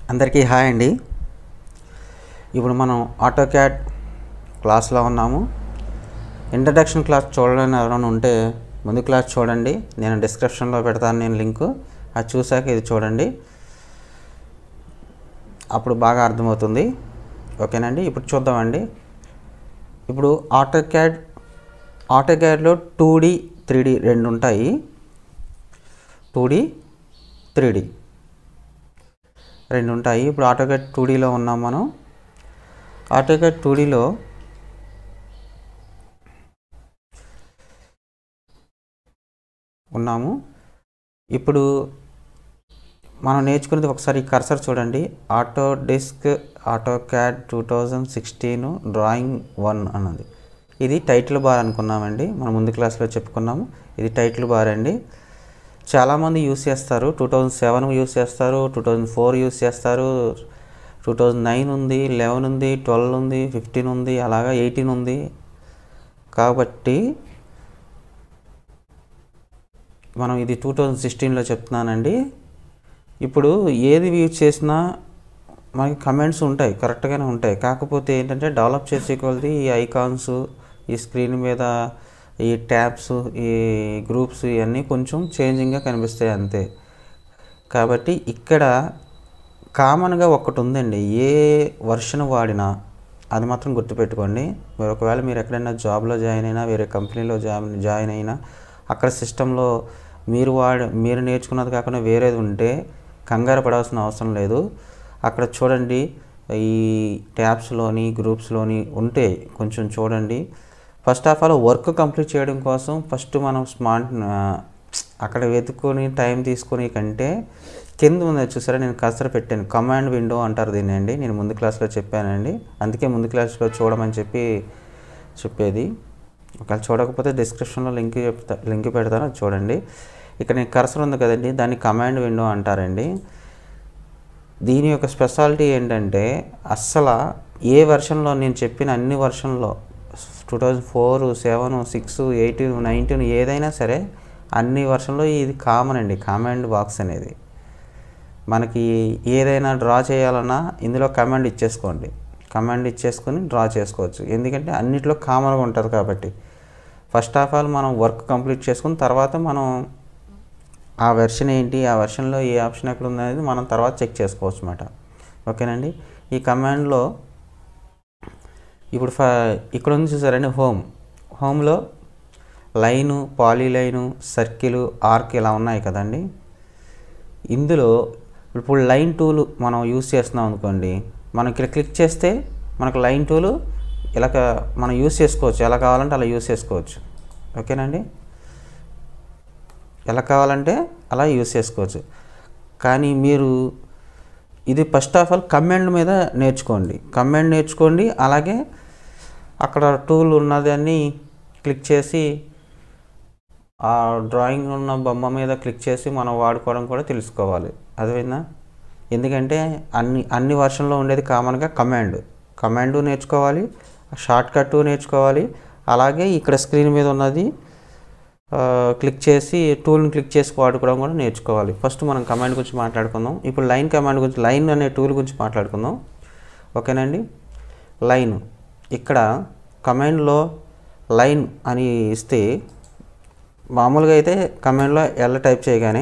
అందరికీ హాయ్ అండి ఇప్పుడు మనం ఆటో క్యాడ్ క్లాస్లో ఉన్నాము ఇంట్రడక్షన్ క్లాస్ చూడడానికి ఎవరైనా ఉంటే ముందు క్లాస్ చూడండి నేను డిస్క్రిప్షన్లో పెడతాను నేను లింకు అది చూసాక ఇది చూడండి అప్పుడు బాగా అర్థమవుతుంది ఓకేనండి ఇప్పుడు చూద్దామండి ఇప్పుడు ఆటో క్యాడ్ ఆటో క్యాడ్లో టూ డి త్రీ డి రెండు ఉంటాయి టూ డి త్రీ డి రెండు ఉంటాయి ఇప్పుడు ఆటోకేట్ టూ డీలో ఉన్నాం మనం ఆటోకేట్ టూ డీలో ఉన్నాము ఇప్పుడు మనం నేర్చుకునేది ఒకసారి ఈ కర్సర్ చూడండి Autodesk AutoCAD two thousand sixteen drawing one అన్నది ఇది టైటిల్ బార్ అనుకున్నామండి మనం ముందు క్లాస్లో చెప్పుకున్నాము ఇది టైటిల్ బార్ అండి చాలామంది యూస్ చేస్తారు టూ థౌజండ్ సెవెన్ యూస్ చేస్తారు టూ థౌజండ్ ఫోర్ యూస్ చేస్తారు టూ థౌజండ్ నైన్ ఉంది లెవెన్ ఉంది ట్వెల్వ్ ఉంది ఫిఫ్టీన్ ఉంది అలాగా ఎయిటీన్ ఉంది కాబట్టి మనం ఇది టూ థౌజండ్ సిక్స్టీన్లో చెప్తున్నానండి ఇప్పుడు ఏది యూజ్ చేసినా మనకి కమెంట్స్ ఉంటాయి కరెక్ట్గానే ఉంటాయి కాకపోతే ఏంటంటే డెవలప్ చేసే కొలది ఈ ఐకాన్స్ ఈ స్క్రీన్ మీద ఈ ట్యాబ్స్ ఈ గ్రూప్స్ ఇవన్నీ కొంచెం చేంజింగ్గా కనిపిస్తాయి అంతే కాబట్టి ఇక్కడ కామన్గా ఒకటి ఉందండి ఏ వర్షన్ వాడినా అది మాత్రం గుర్తుపెట్టుకోండి మీరు ఒకవేళ మీరు ఎక్కడైనా జాబ్లో జాయిన్ అయినా వేరే కంపెనీలో జాబ్ జాయిన్ అయినా అక్కడ సిస్టంలో మీరు వాడ మీరు నేర్చుకున్నది కాకుండా వేరేది ఉంటే కంగారు పడాల్సిన అవసరం లేదు అక్కడ చూడండి ఈ ట్యాబ్స్లోని గ్రూప్స్లోని ఉంటే కొంచెం చూడండి first of all work complete చేయడం కోసం ఫస్ట్ మనం స్మార్ట్ అక్కడ వెతుక్కొని టైం తీసుకుని కంటే కింద ఉంది చూసారా నేను కసర పెట్టాను కమాండ్ విండో అంటారు దీన్ని అండి నేను ముందు క్లాస్లో చెప్పానండి అందుకే ముందు క్లాస్లో చూడమని చెప్పి చెప్పేది ఒకవేళ చూడకపోతే డిస్క్రిప్షన్లో లింక్ చెప్తా లింక్ పెడతాను అది చూడండి ఇక్కడ నేను కర్సర్ ఉంది కదండి దాన్ని కమాండ్ విండో అంటారండి దీని యొక్క స్పెషాలిటీ ఏంటంటే అస్సలు ఏ వెర్షన్లో నేను చెప్పిన అన్ని వెర్షన్లో two thousand four seven six eighteen nineteen ఏదైనా సరే అన్ని వర్షన్లో ఇది కామన్ అండి కామాండ్ బాక్స్ అనేది మనకి ఏదైనా డ్రా చేయాలన్నా ఇందులో కమాండ్ ఇచ్చేసుకోండి కమాండ్ ఇచ్చేసుకొని డ్రా చేసుకోవచ్చు ఎందుకంటే అన్నిట్లో కామన్గా ఉంటుంది కాబట్టి ఫస్ట్ ఆఫ్ ఆల్ మనం వర్క్ కంప్లీట్ చేసుకుని తర్వాత మనం ఆ వెర్షన్ ఏంటి ఆ వెర్షన్లో ఏ ఆప్షన్ ఎక్కడ ఉంది అనేది మనం తర్వాత చెక్ చేసుకోవచ్చు అనమాట ఓకేనండి ఈ కమాండ్లో ఇప్పుడు ఫ ఇక్కడ ఉంది చూసారండి హోమ్ హోమ్లో లైను పాలీలైను సర్కిల్ ఆర్క్ ఇలా ఉన్నాయి కదండి ఇందులో ఇప్పుడు లైన్ టూల్ మనం యూస్ చేస్తున్నాం అనుకోండి మనం ఇక్కడ క్లిక్ చేస్తే మనకు లైన్ టూల్ ఇలా మనం యూస్ చేసుకోవచ్చు ఎలా కావాలంటే అలా యూస్ చేసుకోవచ్చు ఓకేనండి ఎలా కావాలంటే అలా యూస్ చేసుకోవచ్చు కానీ మీరు ఇది ఫస్ట్ ఆఫ్ ఆల్ కమాండ్ మీద నేర్చుకోండి కమాండ్ నేర్చుకోండి అలాగే అక్కడ టూల్ ఉన్నదాన్ని క్లిక్ చేసి ఆ డ్రాయింగ్ ఉన్న బొమ్మ మీద క్లిక్ చేసి మనం వాడుకోవడం కూడా తెలుసుకోవాలి అర్థమైందా ఎందుకంటే అన్ని అన్ని వర్షన్లో ఉండేది కామన్గా కమాండ్ కమాండ్ నేర్చుకోవాలి షార్ట్ కట్ నేర్చుకోవాలి అలాగే ఇక్కడ స్క్రీన్ మీద ఉన్నది క్లిక్ చేసి టూల్ని క్లిక్ చేసి వాడుకోవడం కూడా నేర్చుకోవాలి ఫస్ట్ మనం కమాండ్ గురించి మాట్లాడుకుందాం ఇప్పుడు లైన్ కమాండ్ గురించి లైన్ అనే టూల్ గురించి మాట్లాడుకుందాం ఓకేనండి లైన్ ఇక్కడ కమాండ్లో లైన్ అని ఇస్తే మామూలుగా అయితే కమాండ్లో ఎల్ టైప్ చేయగానే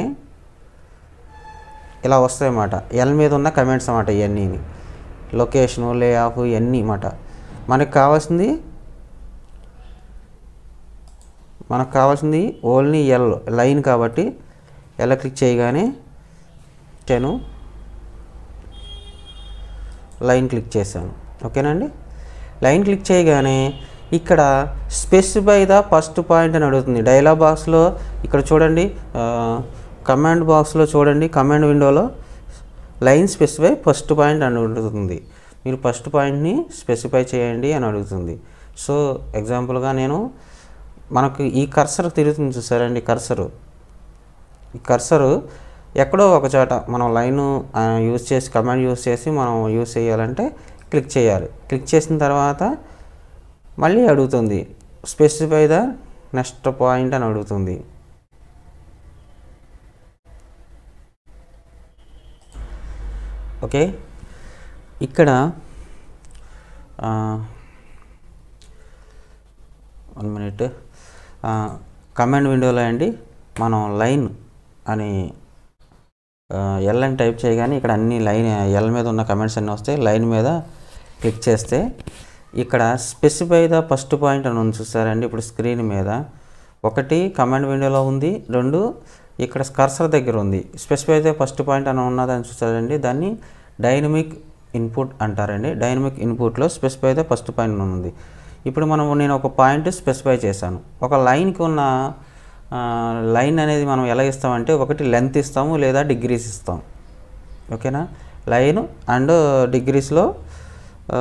ఇలా వస్తాయి అన్నమాట ఎల్ మీద ఉన్న కమెంట్స్ అన్నమాట ఇవన్నీ లొకేషను లే ఆఫ్ ఇవన్నీ అన్నమాట మనకు కావాల్సింది మనకు కావాల్సింది ఓన్లీ ఎల్ లైన్ కాబట్టి ఎల్ క్లిక్ చేయగానే నేను లైన్ క్లిక్ చేశాను ఓకేనండి లైన్ క్లిక్ చేయగానే ఇక్కడ స్పెసిఫై ద ఫస్ట్ పాయింట్ అని అడుగుతుంది డైలాగ్ బాక్స్లో ఇక్కడ చూడండి కమాండ్ బాక్స్లో చూడండి కమాండ్ విండోలో లైన్ స్పెసిఫై ఫస్ట్ పాయింట్ అని అడుగుతుంది మీరు ఫస్ట్ పాయింట్ని స్పెసిఫై చేయండి అని అడుగుతుంది సో ఎగ్జాంపుల్గా నేను మనకు ఈ కర్సర్ తిరుగుతుంది చూసారండి కర్సరు ఈ కర్సరు ఎక్కడో ఒక చోట మనం లైన్ యూజ్ చేసి కమాండ్ యూజ్ చేసి మనం యూజ్ చేయాలంటే క్లిక్ చేయాలి క్లిక్ చేసిన తర్వాత మళ్ళీ అడుగుతుంది స్పెసిఫై ద నెక్స్ట్ పాయింట్ అని అడుగుతుంది ఓకే ఇక్కడ వన్ మినిట్ కమాండ్ విండోలో అండి మనం లైన్ అని ఎల్ అని టైప్ చేయగానే ఇక్కడ అన్ని లైన్ ఎల్ మీద ఉన్న కమెంట్స్ అన్నీ వస్తాయి లైన్ మీద క్లిక్ చేస్తే ఇక్కడ స్పెసిఫై ద ఫస్ట్ పాయింట్ అని ఉంది చూసారండి ఇప్పుడు స్క్రీన్ మీద ఒకటి కమాండ్ విండోలో ఉంది రెండు ఇక్కడ కర్సర్ దగ్గర ఉంది స్పెసిఫై ద ఫస్ట్ పాయింట్ అని ఉన్నదని చూసారండి దాన్ని డైనమిక్ ఇన్పుట్ అంటారండి డైనమిక్ ఇన్పుట్లో స్పెసిఫై ద ఫస్ట్ పాయింట్ అని ఉంది ఇప్పుడు మనం నేను ఒక పాయింట్ స్పెసిఫై చేశాను ఒక లైన్కి ఉన్న ఆ, లైన్ అనేది మనం ఎలా ఇస్తామంటే ఒకటి లెంత్ ఇస్తాము లేదా డిగ్రీస్ ఇస్తాం ఓకేనా లైన్ అండ్ డిగ్రీస్లో ఆ,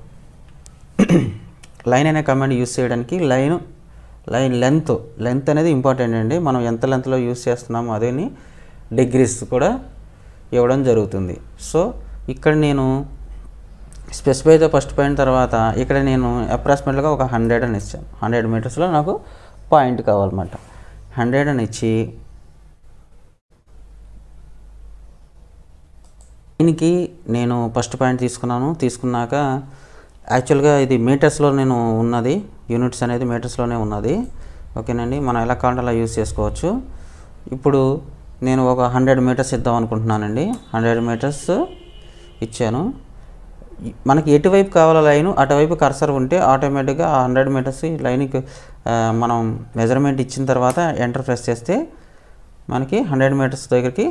లైన్ అనే కమాండ్ యూస్ చేయడానికి లైన్ లైన్ లెంత్ లెంత్ అనేది ఇంపార్టెంట్ అండి మనం ఎంత లెంత్లో యూస్ చేస్తున్నామో అదేని డిగ్రీస్ కూడా ఇవ్వడం జరుగుతుంది సో ఇక్కడ నేను స్పెసిఫై ద ఫస్ట్ పాయింట్ తర్వాత ఇక్కడ నేను అప్రాక్సిమేట్గా ఒక హండ్రెడ్ అని ఇచ్చాను హండ్రెడ్ మీటర్స్లో నాకు పాయింట్ కావాలన్నమాట హండ్రెడ్ అని ఇచ్చి దీనికి నేను ఫస్ట్ పాయింట్ తీసుకున్నాను తీసుకున్నాక యాక్చువల్గా ఇది మీటర్స్లో నేను ఉన్నది యూనిట్స్ అనేది మీటర్స్లోనే ఉన్నది ఓకేనండి మనం ఎలా కావాలంటే అలా యూస్ చేసుకోవచ్చు ఇప్పుడు నేను ఒక హండ్రెడ్ మీటర్స్ ఇద్దాం అనుకుంటున్నానండి హండ్రెడ్ మీటర్స్ ఇచ్చాను ఈ- మనకి ఎటువైపు కావాలో లైన్ అటువైపు కర్సర్ ఉంటే ఆటోమేటిక్గా ఆ హండ్రెడ్ మీటర్స్ లైన్కి ఆ, మనం మెజర్మెంట్ ఇచ్చిన తర్వాత ఎంటర్ ప్రెస్ చేస్తే మనకి హండ్రెడ్ మీటర్స్ దగ్గరికి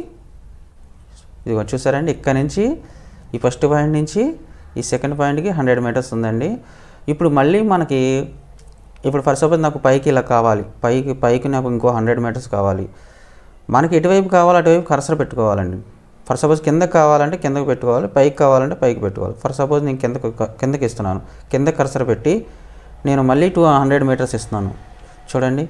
ఇదిగో చూసారండి ఇక్కడ నుంచి ఈ ఫస్ట్ పాయింట్ నుంచి ఈ సెకండ్ పాయింట్కి హండ్రెడ్ మీటర్స్ ఉందండి ఇప్పుడు మళ్ళీ మనకి ఇప్పుడు ఫర్ సపోజ్ నాకు పైకి ఇలా కావాలి పైకి పైకి నాకు ఇంకో హండ్రెడ్ మీటర్స్ కావాలి మనకి ఎటువైపు కావాలో అటువైపు కర్సర్ పెట్టుకోవాలండి ఫర్ సపోజ్ కిందకి కావాలంటే కిందకి పెట్టుకోవాలి పైకి కావాలంటే పైకి పెట్టుకోవాలి ఫర్ సపోజ్ నేను కిందకి కిందకి ఇస్తున్నాను కింద కర్సర్ పెట్టి నేను మళ్ళీ టూ హండ్రెడ్ మీటర్స్ ఇస్తున్నాను చూడండి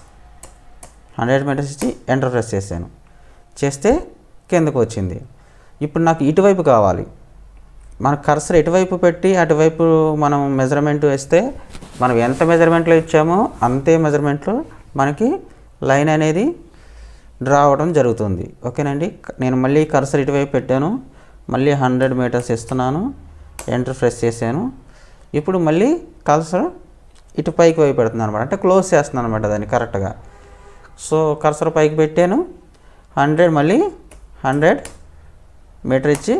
హండ్రెడ్ మీటర్స్ ఇచ్చి ఎంటర్ ప్రెస్ చేశాను చేస్తే కిందకు వచ్చింది ఇప్పుడు నాకు ఇటువైపు కావాలి మన కర్సర్ ఎటువైపు పెట్టి అటువైపు మనం మెజర్మెంట్ వేస్తే మనం ఎంత మెజర్మెంట్లో ఇచ్చామో అంతే మెజర్మెంట్లో మనకి లైన్ అనేది డ్రా అవ్వడం జరుగుతుంది ఓకేనండి క- నేను మళ్ళీ కర్సర్ ఇటువైపు పెట్టాను మళ్ళీ హండ్రెడ్ మీటర్స్ ఇస్తున్నాను ఎంటర్ ప్రెస్ చేశాను ఇప్పుడు మళ్ళీ కర్సర్ ఇటు పైకి వైపు పెడుతున్నాను అనమాట అంటే క్లోజ్ చేస్తున్నాను అనమాట దాన్ని కరెక్ట్గా సో కర్సర్ పైకి పెట్టాను హండ్రెడ్ మళ్ళీ హండ్రెడ్ మీటర్ ఇచ్చి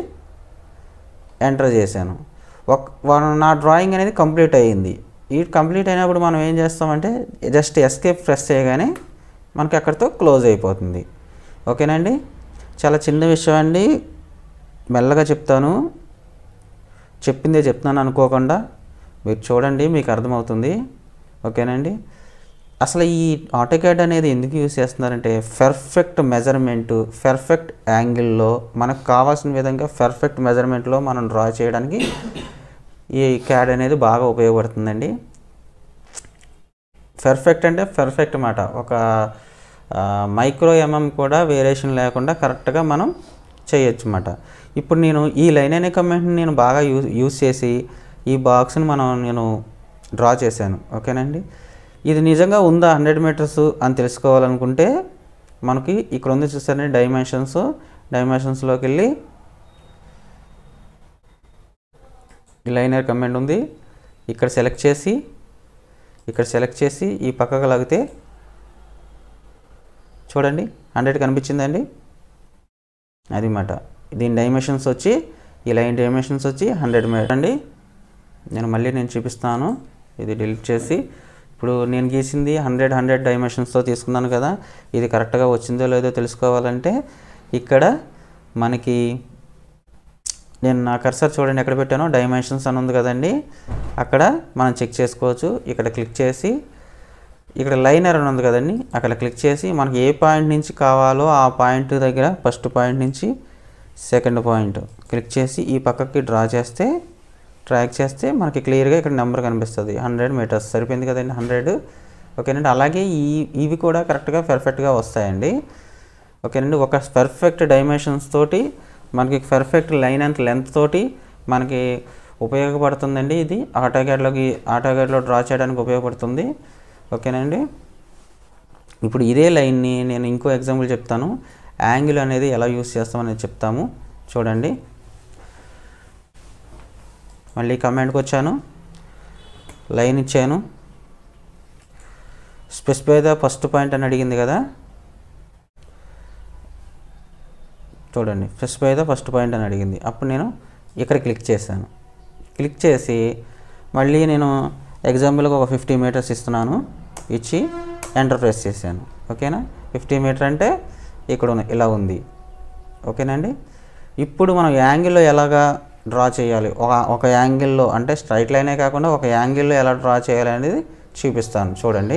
ఎంటర్ చేశాను ఒక వన్- నా డ్రాయింగ్ అనేది కంప్లీట్ అయ్యింది ఈ కంప్లీట్ అయినప్పుడు మనం ఏం చేస్తామంటే జస్ట్ ఎస్కేప్ ప్రెస్ చేయగానే మనకి అక్కడితో క్లోజ్ అయిపోతుంది ఓకేనండి చాలా చిన్న విషయం అండి మెల్లగా చెప్తాను చెప్పిందే చెప్తున్నాను అనుకోకుండా మీరు చూడండి మీకు అర్థమవుతుంది ఓకేనండి అసలు ఈ ఆటోక్యాడ్ అనేది ఎందుకు యూస్ చేస్తున్నారంటే పర్ఫెక్ట్ మెజర్మెంట్ పర్ఫెక్ట్ యాంగిల్లో మనకు కావాల్సిన విధంగా పర్ఫెక్ట్ మెజర్మెంట్లో మనం డ్రా చేయడానికి ఈ క్యాడ్ అనేది బాగా ఉపయోగపడుతుందండి పర్ఫెక్ట్ అంటే పర్ఫెక్ట్ మాట ఒక మైక్రో ఎంఎం కూడా వేరియేషన్ లేకుండా కరెక్ట్గా మనం చేయొచ్చు అన్నమాట ఇప్పుడు నేను ఈ లైన్ అనే కమెంట్ని నేను బాగా యూజ్ యూజ్ చేసి ఈ బాక్స్ని మనం నేను డ్రా చేశాను ఓకేనండి ఇది నిజంగా ఉందా హండ్రెడ్ మీటర్స్ అని తెలుసుకోవాలనుకుంటే మనకి ఇక్కడ ఉంది చూస్తారండి డైమెన్షన్స్ డైమెన్షన్స్లోకి వెళ్ళి లైనర్ కమెంట్ ఉంది ఇక్కడ సెలెక్ట్ చేసి ఇక్కడ సెలెక్ట్ చేసి ఈ పక్కకు లాగితే చూడండి హండ్రెడ్ కనిపించిందండి అది మాట దీని డైమెన్షన్స్ వచ్చి ఈ లైన్ డైమెన్షన్స్ వచ్చి హండ్రెడ్ మీటర్ అండి నేను మళ్ళీ నేను చూపిస్తాను ఇది డిలీట్ చేసి ఇప్పుడు నేను గీసింది హండ్రెడ్ హండ్రెడ్ డైమెన్షన్స్తో తీసుకున్నాను కదా ఇది కరెక్ట్గా వచ్చిందో లేదో తెలుసుకోవాలంటే ఇక్కడ మనకి నేను నా కర్సర్ చూడండి ఎక్కడ పెట్టానో డైమెన్షన్స్ అని ఉంది కదండి అక్కడ మనం చెక్ చేసుకోవచ్చు ఇక్కడ క్లిక్ చేసి ఇక్కడ లైనర్ అని ఉంది కదండి అక్కడ క్లిక్ చేసి మనకి ఏ పాయింట్ నుంచి కావాలో ఆ పాయింట్ దగ్గర ఫస్ట్ పాయింట్ నుంచి సెకండ్ పాయింట్ క్లిక్ చేసి ఈ పక్కకి డ్రా చేస్తే ట్రాక్ చేస్తే మనకి క్లియర్గా ఇక్కడ నెంబర్ కనిపిస్తుంది హండ్రెడ్ మీటర్స్ సరిపోయింది కదండి హండ్రెడ్ ఓకేనండి అలాగే ఈ ఇవి కూడా కరెక్ట్గా పర్ఫెక్ట్గా వస్తాయండి ఓకేనండి ఒక పర్ఫెక్ట్ డైమెన్షన్స్ తోటి మనకి పర్ఫెక్ట్ లైన్ అండ్ లెంత్ తోటి మనకి ఉపయోగపడుతుందండి ఇది ఆటోగేట్లోకి ఆటోగేట్లో డ్రా చేయడానికి ఉపయోగపడుతుంది ఓకేనండి ఇప్పుడు ఇదే లైన్ని నేను ఇంకో ఎగ్జాంపుల్ చెప్తాను యాంగిల్ అనేది ఎలా యూస్ చేస్తామనేది చెప్తాము చూడండి మళ్ళీ కమాండ్కి వచ్చాను లైన్ ఇచ్చాను స్పెసిఫై ద ఫస్ట్ పాయింట్ అని అడిగింది కదా చూడండి స్పెసిఫై ద ఫస్ట్ పాయింట్ అని అడిగింది అప్పుడు నేను ఇక్కడ క్లిక్ చేశాను క్లిక్ చేసి మళ్ళీ నేను ఎగ్జాంపుల్గా ఒక ఫిఫ్టీ మీటర్స్ ఇస్తున్నాను ఇచ్చి ఎంటర్ ప్రెస్ చేశాను ఓకేనా ఫిఫ్టీ మీటర్ అంటే ఇక్కడ ఉన్న- ఇలా ఉంది ఓకేనండి ఇప్పుడు మనం యాంగిల్లో ఎలాగా డ్రా చేయాలి ఒక ఒక యాంగిల్లో అంటే స్ట్రైట్ లైనే కాకుండా ఒక యాంగిల్లో ఎలా డ్రా చేయాలి అనేది చూపిస్తాను చూడండి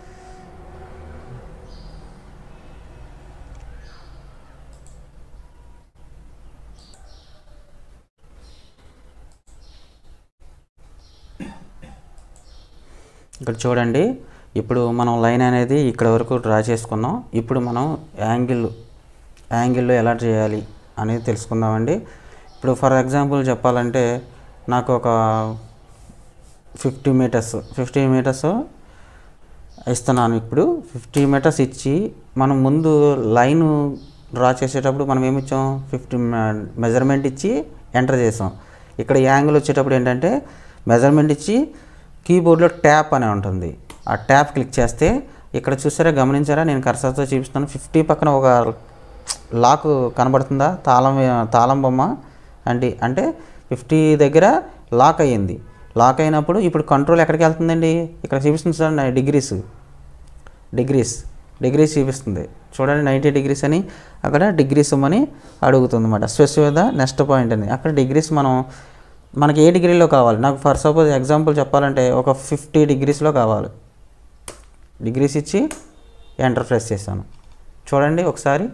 ఇక్కడ చూడండి ఇప్పుడు మనం లైన్ అనేది ఇక్కడ వరకు డ్రా చేసుకున్నాం ఇప్పుడు మనం యాంగిల్ యాంగిల్లో ఎలా చేయాలి అనేది తెలుసుకుందామండి ఇప్పుడు ఫర్ ఎగ్జాంపుల్ చెప్పాలంటే నాకు ఒక ఫిఫ్టీ మీటర్స్ ఫిఫ్టీ మీటర్స్ ఇస్తున్నాను ఇప్పుడు ఫిఫ్టీ మీటర్స్ ఇచ్చి మనం ముందు లైన్ డ్రా చేసేటప్పుడు మనం ఏమి ఇచ్చాం ఫిఫ్టీ మెజర్మెంట్ ఇచ్చి ఎంటర్ చేసాం ఇక్కడ యాంగిల్ వచ్చేటప్పుడు ఏంటంటే మెజర్మెంట్ ఇచ్చి కీబోర్డ్లో ట్యాప్ అనే ఉంటుంది ఆ ట్యాప్ క్లిక్ చేస్తే ఇక్కడ చూసారా గమనించారా నేను కర్సర్తో చూపిస్తాను ఫిఫ్టీ పక్కన ఒక లాక్ కనబడుతుందా తాళం తాళం బొమ్మ అంటే అంటే ఫిఫ్టీ దగ్గర లాక్ అయ్యింది లాక్ అయినప్పుడు ఇప్పుడు కంట్రోల్ ఎక్కడికి వెళ్తుందండి ఇక్కడ చూపిస్తుంది సార్ డిగ్రీస్ డిగ్రీస్ డిగ్రీస్ చూపిస్తుంది చూడండి నైంటీ డిగ్రీస్ అని అక్కడ డిగ్రీస్ అని అడుగుతుంది అనమాట స్పెసిఫై ద నెక్స్ట్ పాయింట్ అని అక్కడ డిగ్రీస్ మనం మనకి ఏ డిగ్రీలో కావాలి నాకు ఫర్ సపోజ్ ఎగ్జాంపుల్ చెప్పాలంటే ఒక ఫిఫ్టీ డిగ్రీస్లో కావాలి డిగ్రీస్ ఇచ్చి ఎంటర్ ప్రెస్ చేశాను చూడండి ఒకసారి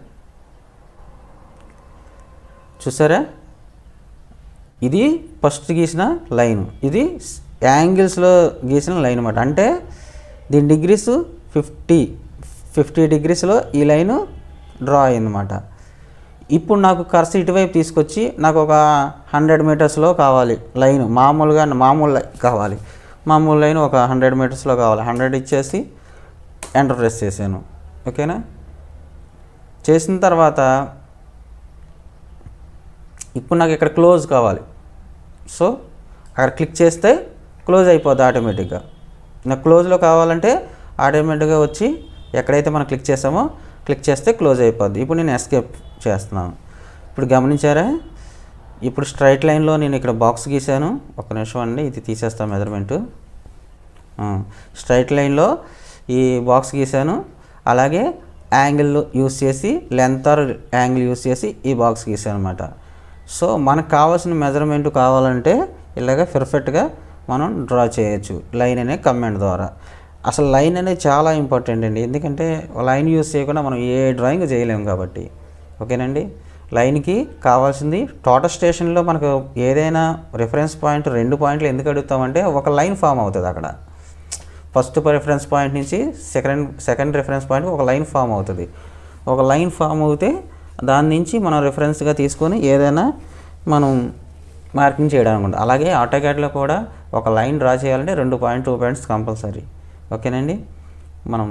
చూసారా ఇది ఫస్ట్ గీసిన లైన్ ఇది యాంగిల్స్లో గీసిన లైన్ అనమాట అంటే దీని డిగ్రీస్ ఫిఫ్టీ ఫిఫ్టీ డిగ్రీస్లో ఈ లైన్ డ్రా అయిందన్నమాట ఇప్పుడు నాకు కర్స్ ఇటువైపు తీసుకొచ్చి నాకు ఒక హండ్రెడ్ మీటర్స్లో కావాలి లైన్ మామూలుగా మామూలు లైన్ కావాలి మామూలు లైన్ ఒక హండ్రెడ్ మీటర్స్లో కావాలి హండ్రెడ్ ఇచ్చేసి ఎంటర్ ప్రెస్ చేశాను ఓకేనా చేసిన తర్వాత ఇప్పుడు నాకు ఇక్కడ క్లోజ్ కావాలి సో అక్కడ క్లిక్ చేస్తే క్లోజ్ అయిపోద్ది ఆటోమేటిక్గా నాకు క్లోజ్లో కావాలంటే ఆటోమేటిక్గా వచ్చి ఎక్కడైతే మనం క్లిక్ చేసామో క్లిక్ చేస్తే క్లోజ్ అయిపోద్ది ఇప్పుడు నేను ఎస్కేప్ చేస్తున్నాను ఇప్పుడు గమనించారా ఇప్పుడు స్ట్రైట్ లైన్లో నేను ఇక్కడ బాక్స్ గీసాను ఒక నిమిషం అండి ఇది తీసేస్తాను మెజర్మెంటు స్ట్రైట్ లైన్లో ఈ బాక్స్ గీసాను అలాగే యాంగిల్ యూస్ చేసి లెంత్ ఆర్ యాంగిల్ యూస్ చేసి ఈ బాక్స్ గీసాను అనమాట సో మనకు కావాల్సిన మెజర్మెంట్ కావాలంటే ఇలాగ పర్ఫెక్ట్గా మనం డ్రా చేయొచ్చు లైన్ అనే కమెంట్ ద్వారా అసలు లైన్ అనేది చాలా ఇంపార్టెంట్ అండి ఎందుకంటే లైన్ యూస్ చేయకుండా మనం ఏ డ్రాయింగ్ చేయలేము కాబట్టి ఓకేనండి లైన్కి కావాల్సింది టోటల్ స్టేషన్లో మనకు ఏదైనా రిఫరెన్స్ పాయింట్ రెండు పాయింట్లు ఎందుకు అడుగుతామంటే ఒక లైన్ ఫామ్ అవుతుంది అక్కడ ఫస్ట్ రిఫరెన్స్ పాయింట్ నుంచి సెకండ్ సెకండ్ రిఫరెన్స్ పాయింట్ ఒక లైన్ ఫామ్ అవుతుంది ఒక లైన్ ఫామ్ అవుతే దాని నుంచి మనం రిఫరెన్స్గా తీసుకొని ఏదైనా మనం మార్కింగ్ చేయడానికి ఉంటుంది అలాగే ఆటోకాడ్లో కూడా ఒక లైన్ డ్రా చేయాలంటే రెండు పాయింట్ టూ పాయింట్స్ కంపల్సరీ ఓకేనండి మనం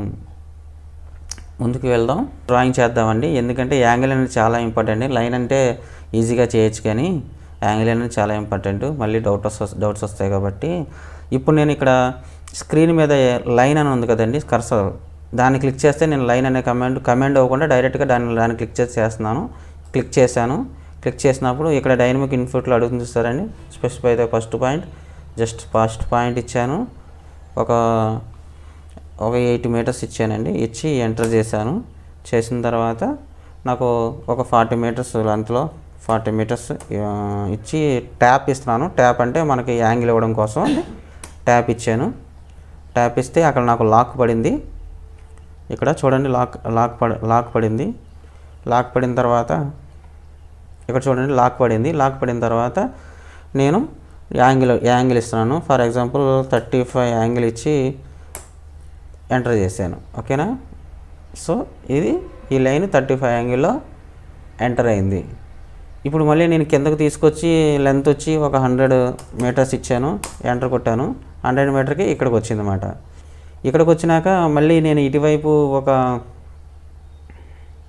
ముందుకు వెళ్దాం డ్రాయింగ్ చేద్దామండి ఎందుకంటే యాంగిల్ అనేది చాలా ఇంపార్టెంట్ లైన్ అంటే ఈజీగా చేయొచ్చు కానీ యాంగిల్ అనేది చాలా ఇంపార్టెంట్ మళ్ళీ డౌట్ వస్తా డౌట్స్ వస్తాయి కాబట్టి ఇప్పుడు నేను ఇక్కడ స్క్రీన్ మీద లైన్ అని ఉంది కదండి కర్సర్ దాన్ని క్లిక్ చేస్తే నేను లైన్ అనే కమాండ్ కమాండ్ అవ్వకుండా డైరెక్ట్గా దాన్ని దాన్ని క్లిక్ చేసి చేస్తున్నాను క్లిక్ చేశాను క్లిక్ చేసినప్పుడు ఇక్కడ డైనమిక్ ఇన్పుట్లో అడుగుతుంది చూస్తారండి specify the first point just first point ఇచ్చాను ఒక ఒక ఎయిటీ మీటర్స్ ఇచ్చానండి ఇచ్చి ఎంటర్ చేశాను చేసిన తర్వాత నాకు ఒక ఫార్టీ మీటర్స్ లెంత్లో ఫార్టీ మీటర్స్ ఇచ్చి ట్యాప్ ఇస్తున్నాను ట్యాప్ అంటే మనకి యాంగిల్ ఇవ్వడం కోసం ట్యాప్ ఇచ్చాను ట్యాప్ ఇస్తే అక్కడ నాకు లాక్ పడింది ఇక్కడ చూడండి లాక్ లాక్ పడి లాక్ పడింది లాక్ పడిన తర్వాత ఇక్కడ చూడండి లాక్ పడింది లాక్ పడిన తర్వాత నేను యాంగిల్ యాంగిల్ ఇస్తున్నాను for example thirty five angle ఇచ్చి ఎంటర్ చేశాను ఓకేనా సో ఇది ఈ లైన్ థర్టీ ఫైవ్ యాంగిల్లో ఎంటర్ అయింది ఇప్పుడు మళ్ళీ నేను కిందకు తీసుకొచ్చి లెంత్ వచ్చి ఒక హండ్రెడ్ మీటర్స్ ఇచ్చాను ఎంటర్ కొట్టాను హండ్రెడ్ మీటర్కి ఇక్కడికి వచ్చింది అనమాట ఇక్కడికి వచ్చినాక మళ్ళీ నేను ఇటువైపు ఒక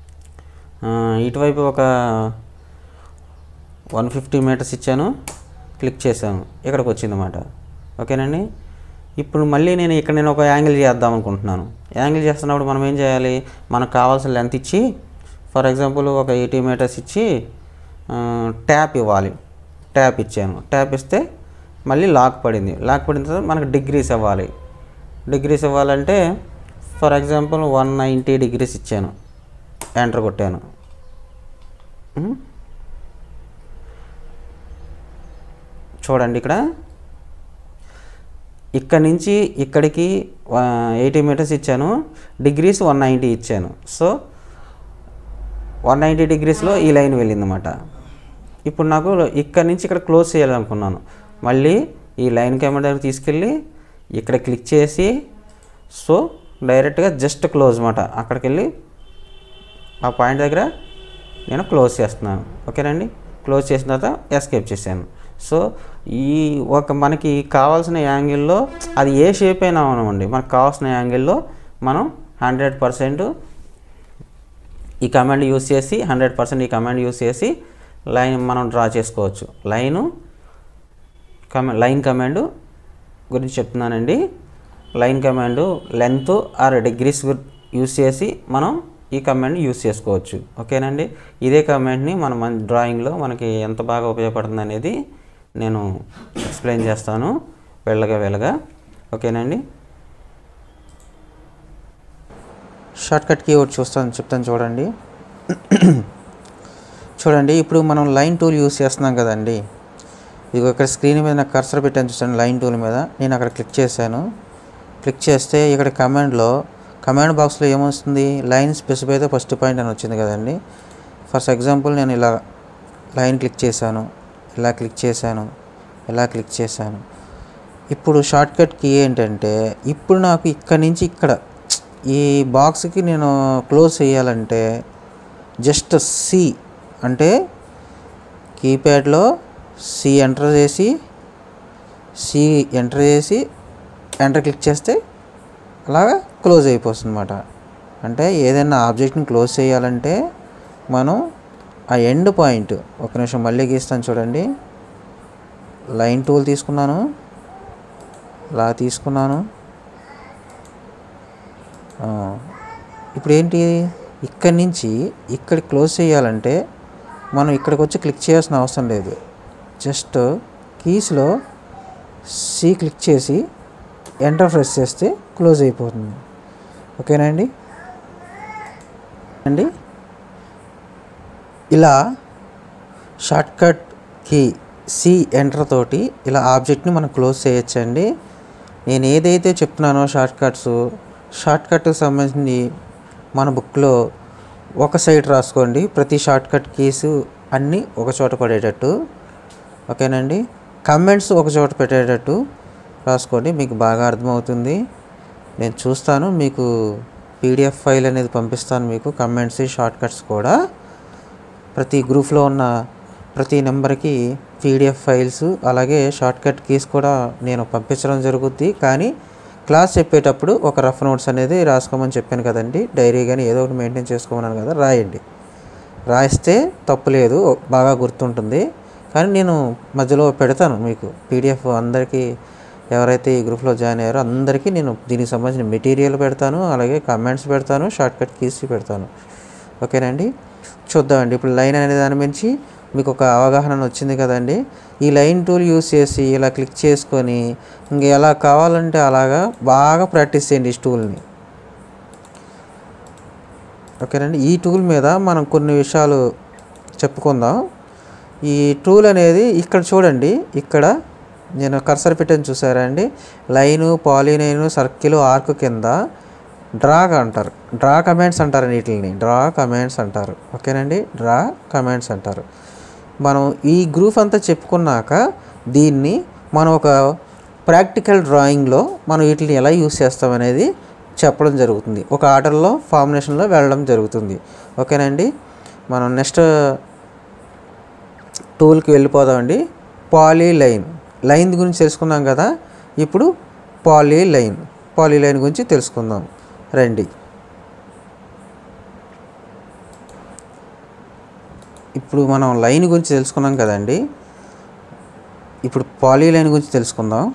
ఆ, ఇటువైపు ఒక వన్ ఫిఫ్టీ మీటర్స్ ఇచ్చాను క్లిక్ చేశాను ఇక్కడికి వచ్చిందన్నమాట ఓకేనండి ఇప్పుడు మళ్ళీ నేను ఇక్కడ నేను ఒక యాంగిల్ చేద్దాం అనుకుంటున్నాను యాంగిల్ చేస్తున్నప్పుడు మనం ఏం చేయాలి మనకు కావాల్సిన లెంత్ ఇచ్చి ఫర్ ఎగ్జాంపుల్ ఒక ఎయిటీ మీటర్స్ ఇచ్చి ట్యాప్ ఇవ్వాలి ట్యాప్ ఇచ్చాను ట్యాప్ ఇస్తే మళ్ళీ లాక్ పడింది లాక్ పడిన తర్వాత మనకు డిగ్రీస్ ఇవ్వాలి డిగ్రీస్ ఇవ్వాలంటే for example one ninety degrees ఇచ్చాను ఎంటర్ కొట్టాను ఉమ్. చూడండి ఇక్కడ ఇక్కడ నుంచి ఇక్కడికి ఎయిటీ మీటర్స్ ఇచ్చాను డిగ్రీస్ వన్ నైంటీ ఇచ్చాను సో వన్ నైంటీ డిగ్రీస్లో ఈ లైన్ వెళ్ళిందన్నమాట ఇప్పుడు నాకు ఇక్కడ నుంచి ఇక్కడ క్లోజ్ చేయాలనుకున్నాను మళ్ళీ ఈ లైన్ కెమెరా దగ్గర తీసుకెళ్ళి ఇక్కడ క్లిక్ చేసి సో డైరెక్ట్గా జస్ట్ క్లోజ్ మాట అక్కడికి వెళ్ళి ఆ పాయింట్ దగ్గర నేను క్లోజ్ చేస్తున్నాను ఓకేనండి క్లోజ్ చేసిన తర్వాత ఎస్కేప్ చేశాను సో ఈ ఒక మనకి కావాల్సిన యాంగిల్లో అది ఏ షేప్ అయినా అవనివ్వండి మనకు కావాల్సిన యాంగిల్లో మనం హండ్రెడ్ పర్సెంట్ ఈ కమాండ్ యూస్ చేసి హండ్రెడ్ పర్సెంట్ ఈ కమాండ్ యూస్ చేసి లైన్ మనం డ్రా చేసుకోవచ్చు లైను కమా లైన్ కమాండ్ గురించి చెప్తున్నానండి line command length or degrees use చేసి మనం ఈ కమాండ్ యూస్ చేసుకోవచ్చు ఓకేనండి ఇదే కమాండ్ని మనం మన డ్రాయింగ్లో మనకి ఎంత బాగా ఉపయోగపడుతుంది అనేది నేను ఎక్స్ప్లెయిన్ చేస్తాను వెళ్ళగా వెళ్ళగా ఓకేనండి షార్ట్కట్ కీ ఒకటి చూస్తాను చెప్తాను చూడండి చూడండి ఇప్పుడు మనం లైన్ టూల్ యూస్ చేస్తున్నాం కదండి ఇదిగో ఇక్కడ స్క్రీన్ మీద నాకు కర్సర్ పెట్టాను చూసాను లైన్ టూల్ మీద నేను అక్కడ క్లిక్ చేశాను క్లిక్ చేస్తే ఇక్కడ కమాండ్లో కమాండ్ బాక్స్లో ఏమొస్తుంది line specify the first point అని వచ్చింది కదండి ఫర్ ఎగ్జాంపుల్ నేను ఇలా లైన్ క్లిక్ చేశాను ఇలా క్లిక్ చేశాను ఇలా క్లిక్ చేశాను ఇప్పుడు షార్ట్కట్ కీ ఏంటంటే ఇప్పుడు నాకు ఇక్కడ నుంచి ఇక్కడ ఈ బాక్స్కి నేను క్లోజ్ చేయాలంటే జస్ట్ సి అంటే కీప్యాడ్లో సి ఎంటర్ చేసి సి ఎంటర్ చేసి ఎంటర్ క్లిక్ చేస్తే అలాగా క్లోజ్ అయిపోతుంది అనమాట అంటే ఏదైనా ఆబ్జెక్ట్ని క్లోజ్ చేయాలంటే మనం ఆ ఎండ్ పాయింట్ ఒక నిమిషం మళ్ళీ గీస్తాను చూడండి లైన్ టూల్ తీసుకున్నాను ఇలా తీసుకున్నాను ఆ, ఇప్పుడు ఏంటి ఇక్కడి నుంచి ఇక్కడ క్లోజ్ చేయాలంటే మనం ఇక్కడికి వచ్చి క్లిక్ చేయాల్సిన అవసరం లేదు జస్ట్ కీస్లో సి క్లిక్ చేసి ఎంటర్ ప్రెస్ చేస్తే క్లోజ్ అయిపోతుంది ఓకేనా అండి అండి ఇలా షార్ట్కట్ కీ సి ఎంటర్ తోటి ఇలా ఆబ్జెక్ట్ని మనం క్లోజ్ చేయొచ్చండి నేను ఏదైతే చెప్తున్నానో షార్ట్కట్స్ షార్ట్కట్కి సంబంధించి మన బుక్లో ఒక సైడ్ రాసుకోండి ప్రతి షార్ట్కట్ కీస్ అన్నీ ఒక చోట పడేటట్టు ఓకేనండి కమెంట్స్ ఒక చోట పెట్టేటట్టు రాసుకోండి మీకు బాగా అర్థమవుతుంది నేను చూస్తాను మీకు పీడిఎఫ్ ఫైల్ అనేది పంపిస్తాను మీకు కమెంట్స్ షార్ట్కట్స్ కూడా ప్రతి గ్రూప్లో ఉన్న ప్రతి నెంబర్కి పీడిఎఫ్ ఫైల్స్ అలాగే షార్ట్కట్ కీస్ కూడా నేను పంపించడం జరుగుద్ది కానీ క్లాస్ చెప్పేటప్పుడు ఒక రఫ్ నోట్స్ అనేది రాసుకోమని చెప్పాను కదండి డైరీ కానీ ఏదో ఒకటి మెయింటైన్ చేసుకోమన్నాను కదా రాయండి రాయిస్తే తప్పు లేదు బాగా గుర్తుంటుంది కానీ నేను మధ్యలో పెడతాను మీకు పీడిఎఫ్ అందరికీ ఎవరైతే ఈ గ్రూప్లో జాయిన్ అయ్యారో అందరికీ నేను దీనికి సంబంధించిన మెటీరియల్ పెడతాను అలాగే కమెంట్స్ పెడతాను షార్ట్కట్ కీస్ పెడతాను ఓకేనండి చూద్దామండి ఇప్పుడు లైన్ అనే దాని మించి మీకు ఒక అవగాహన వచ్చింది కదండి ఈ లైన్ టూల్ యూస్ చేసి ఇలా క్లిక్ చేసుకొని ఇంక ఎలా కావాలంటే అలాగా బాగా ప్రాక్టీస్ చేయండి ఈ టూల్ని ఓకేనండి ఈ టూల్ మీద మనం కొన్ని విషయాలు చెప్పుకుందాం ఈ టూల్ అనేది ఇక్కడ చూడండి ఇక్కడ నేను కర్సర్ పెట్టని చూసారా అండి లైను పాలినైను సర్కిల్ ఆర్క్ కింద డ్రా అంటారు డ్రా కమెంట్స్ అంటారు వీటిని డ్రా కమెంట్స్ అంటారు ఓకేనండి డ్రా కమెంట్స్ అంటారు మనం ఈ గ్రూప్ అంతా చెప్పుకున్నాక దీన్ని మనం ఒక ప్రాక్టికల్ డ్రాయింగ్లో మనం వీటిని ఎలా యూస్ చేస్తామనేది చెప్పడం జరుగుతుంది ఒక ఆర్డర్లో ఫార్ములేషన్లో వెళ్ళడం జరుగుతుంది ఓకేనండి మనం నెక్స్ట్ టూల్కి వెళ్ళిపోదామండి పాలీ లైన్ లైన్ గురించి తెలుసుకున్నాం కదా ఇప్పుడు పాలీ లైన్ పాలీ లైన్ గురించి తెలుసుకుందాం రండి ఇప్పుడు మనం లైన్ గురించి తెలుసుకున్నాం కదండి ఇప్పుడు పాలీలైన్ గురించి తెలుసుకుందాం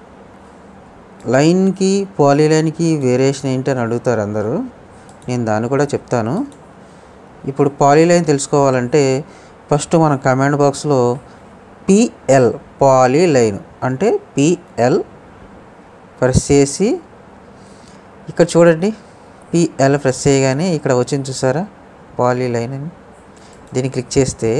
లైన్కి పాలీలైన్కి వేరియేషన్ ఏంటి అని అడుగుతారు అందరూ నేను దాన్ని కూడా చెప్తాను ఇప్పుడు పాలీలైన్ తెలుసుకోవాలంటే ఫస్ట్ మన కమాండ్ బాక్స్లో పిఎల్ పాలీలైన్ అంటే పిఎల్ ప్రెస్ చేసి ఇక్కడ చూడండి పిఎల్ ప్రెస్ చేయగానే ఇక్కడ వచ్చింది చూసారా పాలీలైన్ అని దీన్ని క్లిక్ చేస్తే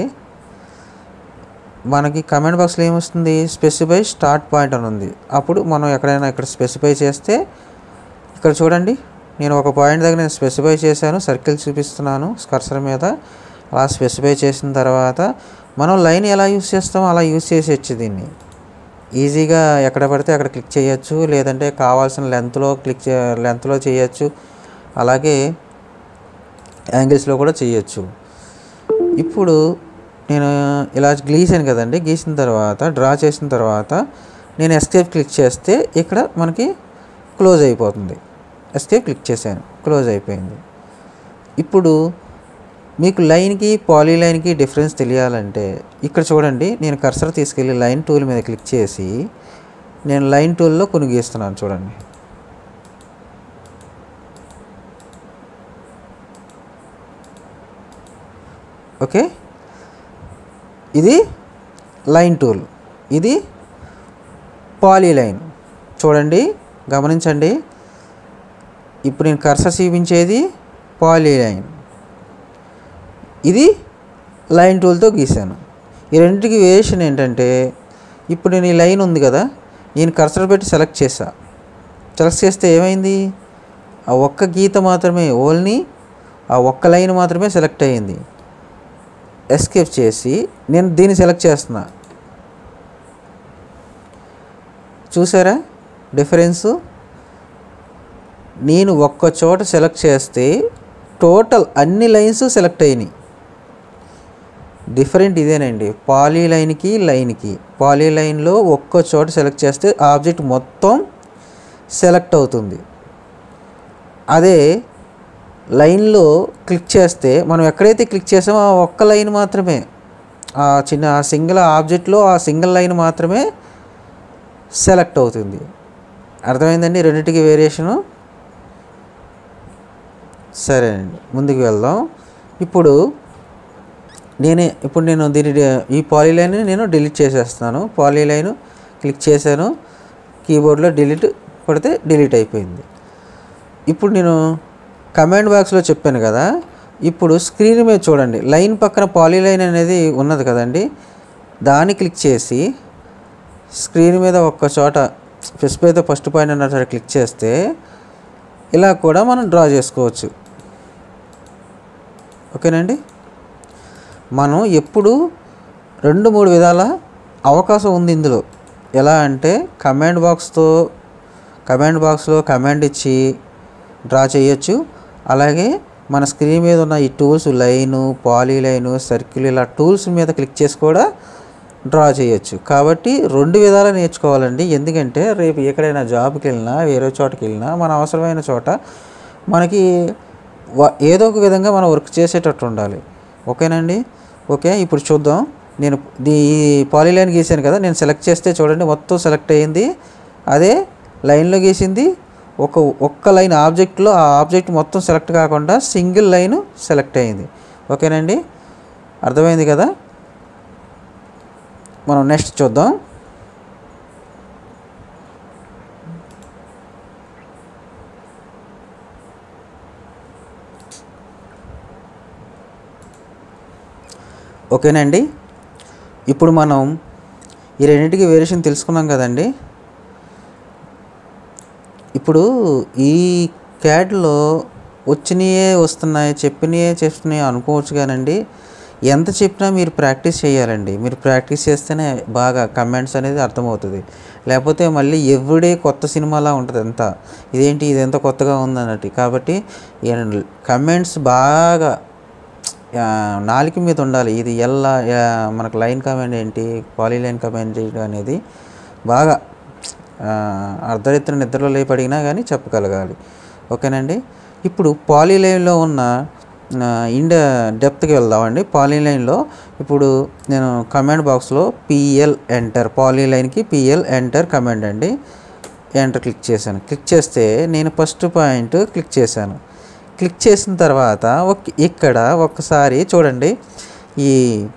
మనకి కమెంట్ బాక్స్లో ఏమొస్తుంది స్పెసిఫై స్టార్ట్ పాయింట్ అని ఉంది అప్పుడు మనం ఎక్కడైనా ఇక్కడ స్పెసిఫై చేస్తే ఇక్కడ చూడండి నేను ఒక పాయింట్ దగ్గర నేను స్పెసిఫై చేశాను సర్కిల్ చూపిస్తున్నాను స్కర్సర్ మీద అలా స్పెసిఫై చేసిన తర్వాత మనం లైన్ ఎలా యూస్ చేస్తామో అలా యూస్ చేసేయచ్చు దీన్ని ఈజీగా ఎక్కడ పడితే అక్కడ క్లిక్ చేయొచ్చు లేదంటే కావాల్సిన లెంత్లో క్లిక్ చే లెంత్లో చేయొచ్చు అలాగే యాంగిల్స్లో కూడా చేయొచ్చు ఇప్పుడు నేను ఇలా గీసాను కదండి గీసిన తర్వాత డ్రా చేసిన తర్వాత నేను ఎస్కేప్ క్లిక్ చేస్తే ఇక్కడ మనకి క్లోజ్ అయిపోతుంది ఎస్కేప్ క్లిక్ చేశాను క్లోజ్ అయిపోయింది ఇప్పుడు మీకు లైన్కి పాలీ లైన్కి డిఫరెన్స్ తెలియాలంటే ఇక్కడ చూడండి నేను కర్సర్ తీసుకెళ్ళి లైన్ టూల్ మీద క్లిక్ చేసి నేను లైన్ టూల్లో కొన్ని గీస్తున్నాను చూడండి ఓకే ఇది లైన్ టూల్ ఇది పాలీ లైన్ చూడండి గమనించండి ఇప్పుడు నేను కర్సర్ చూపించేది పాలీ లైన్ ఇది లైన్ టూల్తో గీసాను ఈ రెండింటికి వేరియేషన్ ఏంటంటే ఇప్పుడు నేను ఈ లైన్ ఉంది కదా నేను కర్సర్ పెట్టి సెలెక్ట్ చేసా సెలెక్ట్ చేస్తే ఏమైంది ఆ ఒక్క గీత మాత్రమే ఓన్లీ ఆ ఒక్క లైన్ మాత్రమే సెలెక్ట్ అయ్యింది ఎస్కేప్ చేసి నేను దీన్ని సెలెక్ట్ చేస్తున్నా చూసారా డిఫరెన్సు నేను ఒక్క చోట సెలెక్ట్ చేస్తే టోటల్ అన్ని లైన్స్ సెలెక్ట్ అయినాయి డిఫరెంట్ ఇదేనండి పాలీ లైన్కి లైన్కి పాలీ లైన్లో ఒక్క చోట సెలెక్ట్ చేస్తే ఆబ్జెక్ట్ మొత్తం సెలెక్ట్ అవుతుంది అదే లైన్లో క్లిక్ చేస్తే మనం ఎక్కడైతే క్లిక్ చేసామో ఆ ఒక్క లైన్ మాత్రమే ఆ చిన్న ఆ సింగిల్ ఆబ్జెక్ట్లో ఆ సింగిల్ లైన్ మాత్రమే సెలెక్ట్ అవుతుంది అర్థమైందండి రెండింటికి వేరియేషను సరే అండి ముందుకు వెళ్దాం ఇప్పుడు నేనే ఇప్పుడు నేను దీని ఈ పాలీలైన్ నేను డిలీట్ చేసేస్తున్నాను పాలీలైన్ క్లిక్ చేశాను కీబోర్డ్లో డిలీట్ కొడితే డిలీట్ అయిపోయింది ఇప్పుడు నేను కమాండ్ బాక్స్లో చెప్పాను కదా ఇప్పుడు స్క్రీన్ మీద చూడండి లైన్ పక్కన పాలీలైన్ అనేది ఉన్నది కదండి దాన్ని క్లిక్ చేసి స్క్రీన్ మీద ఒక్క చోట స్పెసిఫైతో ఫస్ట్ పాయింట్ అన్న చోట క్లిక్ చేస్తే ఇలా కూడా మనం డ్రా చేసుకోవచ్చు ఓకేనండి మనం ఎప్పుడు రెండు మూడు విధాల అవకాశం ఉంది ఇందులో ఎలా అంటే కమాండ్ బాక్స్తో కమాండ్ బాక్స్లో కమాండ్ ఇచ్చి డ్రా చేయొచ్చు అలాగే మన స్క్రీన్ మీద ఉన్న ఈ tools line polyline circle ఇలా టూల్స్ మీద క్లిక్ చేసి కూడా డ్రా చేయొచ్చు కాబట్టి రెండు విధాలు నేర్చుకోవాలండి ఎందుకంటే రేపు ఎక్కడైనా జాబ్కి వెళ్ళినా వేరే చోటకి వెళ్ళినా మన అవసరమైన చోట మనకి వ- ఏదో ఒక విధంగా మనం వర్క్ చేసేటట్టు ఉండాలి ఓకేనండి ఓకే ఇప్పుడు చూద్దాం నేను దీ పాలీలైన్ గీసాను కదా నేను సెలెక్ట్ చేస్తే చూడండి మొత్తం సెలెక్ట్ అయ్యింది అదే లైన్లో గీసింది ఒక ఒక్క లైన్ ఆబ్జెక్ట్లో ఆ ఆబ్జెక్ట్ మొత్తం సెలెక్ట్ కాకుండా సింగిల్ లైన్ సెలెక్ట్ అయ్యింది ఓకేనండి అర్థమైంది కదా మనం నెక్స్ట్ చూద్దాం ఓకేనండి ఇప్పుడు మనం ఈ రెండింటికి వేరియేషన్ తెలుసుకున్నాం కదండి ఇప్పుడు ఈ క్యాడ్లో వచ్చినయే వస్తున్నాయి చెప్పినయే చేస్తున్నాయి అనుకోవచ్చు కానండి ఎంత చెప్పినా మీరు ప్రాక్టీస్ చేయాలండి మీరు ప్రాక్టీస్ చేస్తేనే బాగా కమెంట్స్ అనేది అర్థమవుతుంది లేకపోతే మళ్ళీ ఎవ్రీడే కొత్త సినిమాలా ఉంటుంది అంతా ఇదేంటి ఇది ఎంత కొత్తగా ఉంది అన్నట్టు కాబట్టి కమెంట్స్ బాగా ఆ, నాలుక మీద ఉండాలి ఇది ఎలా ఆ, మనకు లైన్ కమాండ్ ఏంటి పాలీ లైన్ కమాండ్ ఏంటి అనేది బాగా ఆ, అర్ధరిత్ర నిద్రలో లేపడినా కానీ చెప్పగలగాలి ఓకేనండి ఇప్పుడు పాలీ లైన్లో ఉన్న ఇండ డెప్త్కి వెళ్దామండి పాలీలైన్లో ఇప్పుడు నేను కమాండ్ బాక్స్లో పిఎల్ ఎంటర్ పాలీలైన్కి పిఎల్ ఎంటర్ కమాండ్ అండి ఎంటర్ క్లిక్ చేశాను క్లిక్ చేస్తే నేను ఫస్ట్ పాయింట్ క్లిక్ చేశాను క్లిక్ చేసిన తర్వాత ఒక ఇక్కడ ఒక్కసారి చూడండి ఈ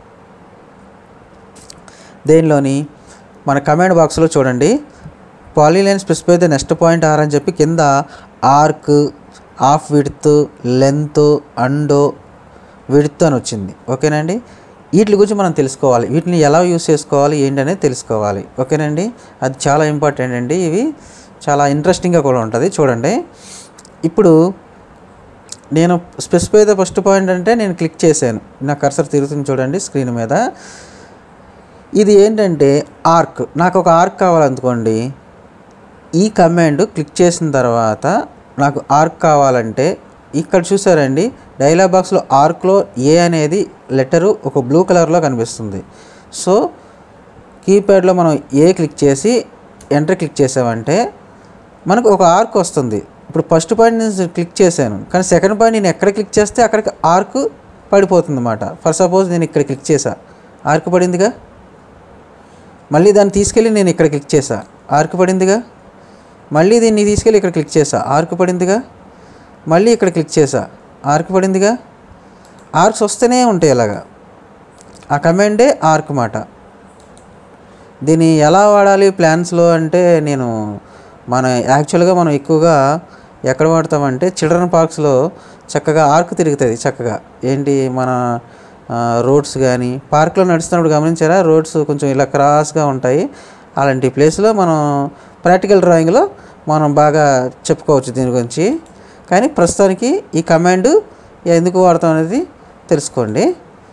దేనిలోని మన కమాండ్ బాక్స్లో చూడండి polyline specify the next point or అని చెప్పి కింద arc half width length undo width అని వచ్చింది ఓకేనండి వీటి గురించి మనం తెలుసుకోవాలి వీటిని ఎలా యూస్ చేసుకోవాలి ఏంటనేది తెలుసుకోవాలి ఓకేనండి అది చాలా ఇంపార్టెంట్ అండి ఇవి చాలా ఇంట్రెస్టింగ్గా కూడా ఉంటుంది చూడండి ఇప్పుడు నేను స్పెసిఫై ద ఫస్ట్ పాయింట్ అంటే నేను క్లిక్ చేశాను నా కర్సర్ తిరుగుతుంది చూడండి స్క్రీన్ మీద ఇది ఏంటంటే ఆర్క్ నాకు ఒక ఆర్క్ కావాలనుకోండి ఈ కమాండ్ క్లిక్ చేసిన తర్వాత నాకు ఆర్క్ కావాలంటే ఇక్కడ చూసారండి డైలాగ్ బాక్స్లో ఆర్క్లో ఏ అనేది లెటరు ఒక బ్లూ కలర్లో కనిపిస్తుంది సో కీప్యాడ్లో మనం ఏ క్లిక్ చేసి ఎంటర్ క్లిక్ చేసామంటే మనకు ఒక ఆర్క్ వస్తుంది ఇప్పుడు ఫస్ట్ పాయింట్ నేను క్లిక్ చేశాను కానీ సెకండ్ పాయింట్ నేను ఎక్కడ క్లిక్ చేస్తే అక్కడికి ఆర్క్ పడిపోతుంది అన్నమాట ఫర్ సపోజ్ నేను ఇక్కడ క్లిక్ చేసా ఆర్క్ పడిందిగా మళ్ళీ దాన్ని తీసుకెళ్ళి నేను ఇక్కడ క్లిక్ చేసా ఆర్క్ పడిందిగా మళ్ళీ దీన్ని తీసుకెళ్ళి ఇక్కడ క్లిక్ చేసా ఆర్క్ పడిందిగా మళ్ళీ ఇక్కడ క్లిక్ చేసా ఆర్క్ పడిందిగా ఆర్క్స్ వస్తూనే ఉంటాయి ఇలాగా ఆ కమాండే ఆర్క్ మాట దీన్ని ఎలా వాడాలి ప్లాన్స్లో అంటే నేను మన యాక్చువల్గా మనం ఎక్కువగా ఎక్కడ వాడతామంటే చిల్డ్రన్ పార్క్స్లో చక్కగా ఆర్క్ తిరుగుతుంది చక్కగా ఏంటి మన రోడ్స్ కానీ పార్క్లో నడుస్తున్నప్పుడు గమనించారా రోడ్స్ కొంచెం ఇలా క్రాస్గా ఉంటాయి అలాంటి ప్లేస్లో మనం ప్రాక్టికల్ డ్రాయింగ్లో మనం బాగా చెప్పుకోవచ్చు దీని గురించి కానీ ప్రస్తుతానికి ఈ కమాండ్ ఎందుకు వాడతాం అనేది తెలుసుకోండి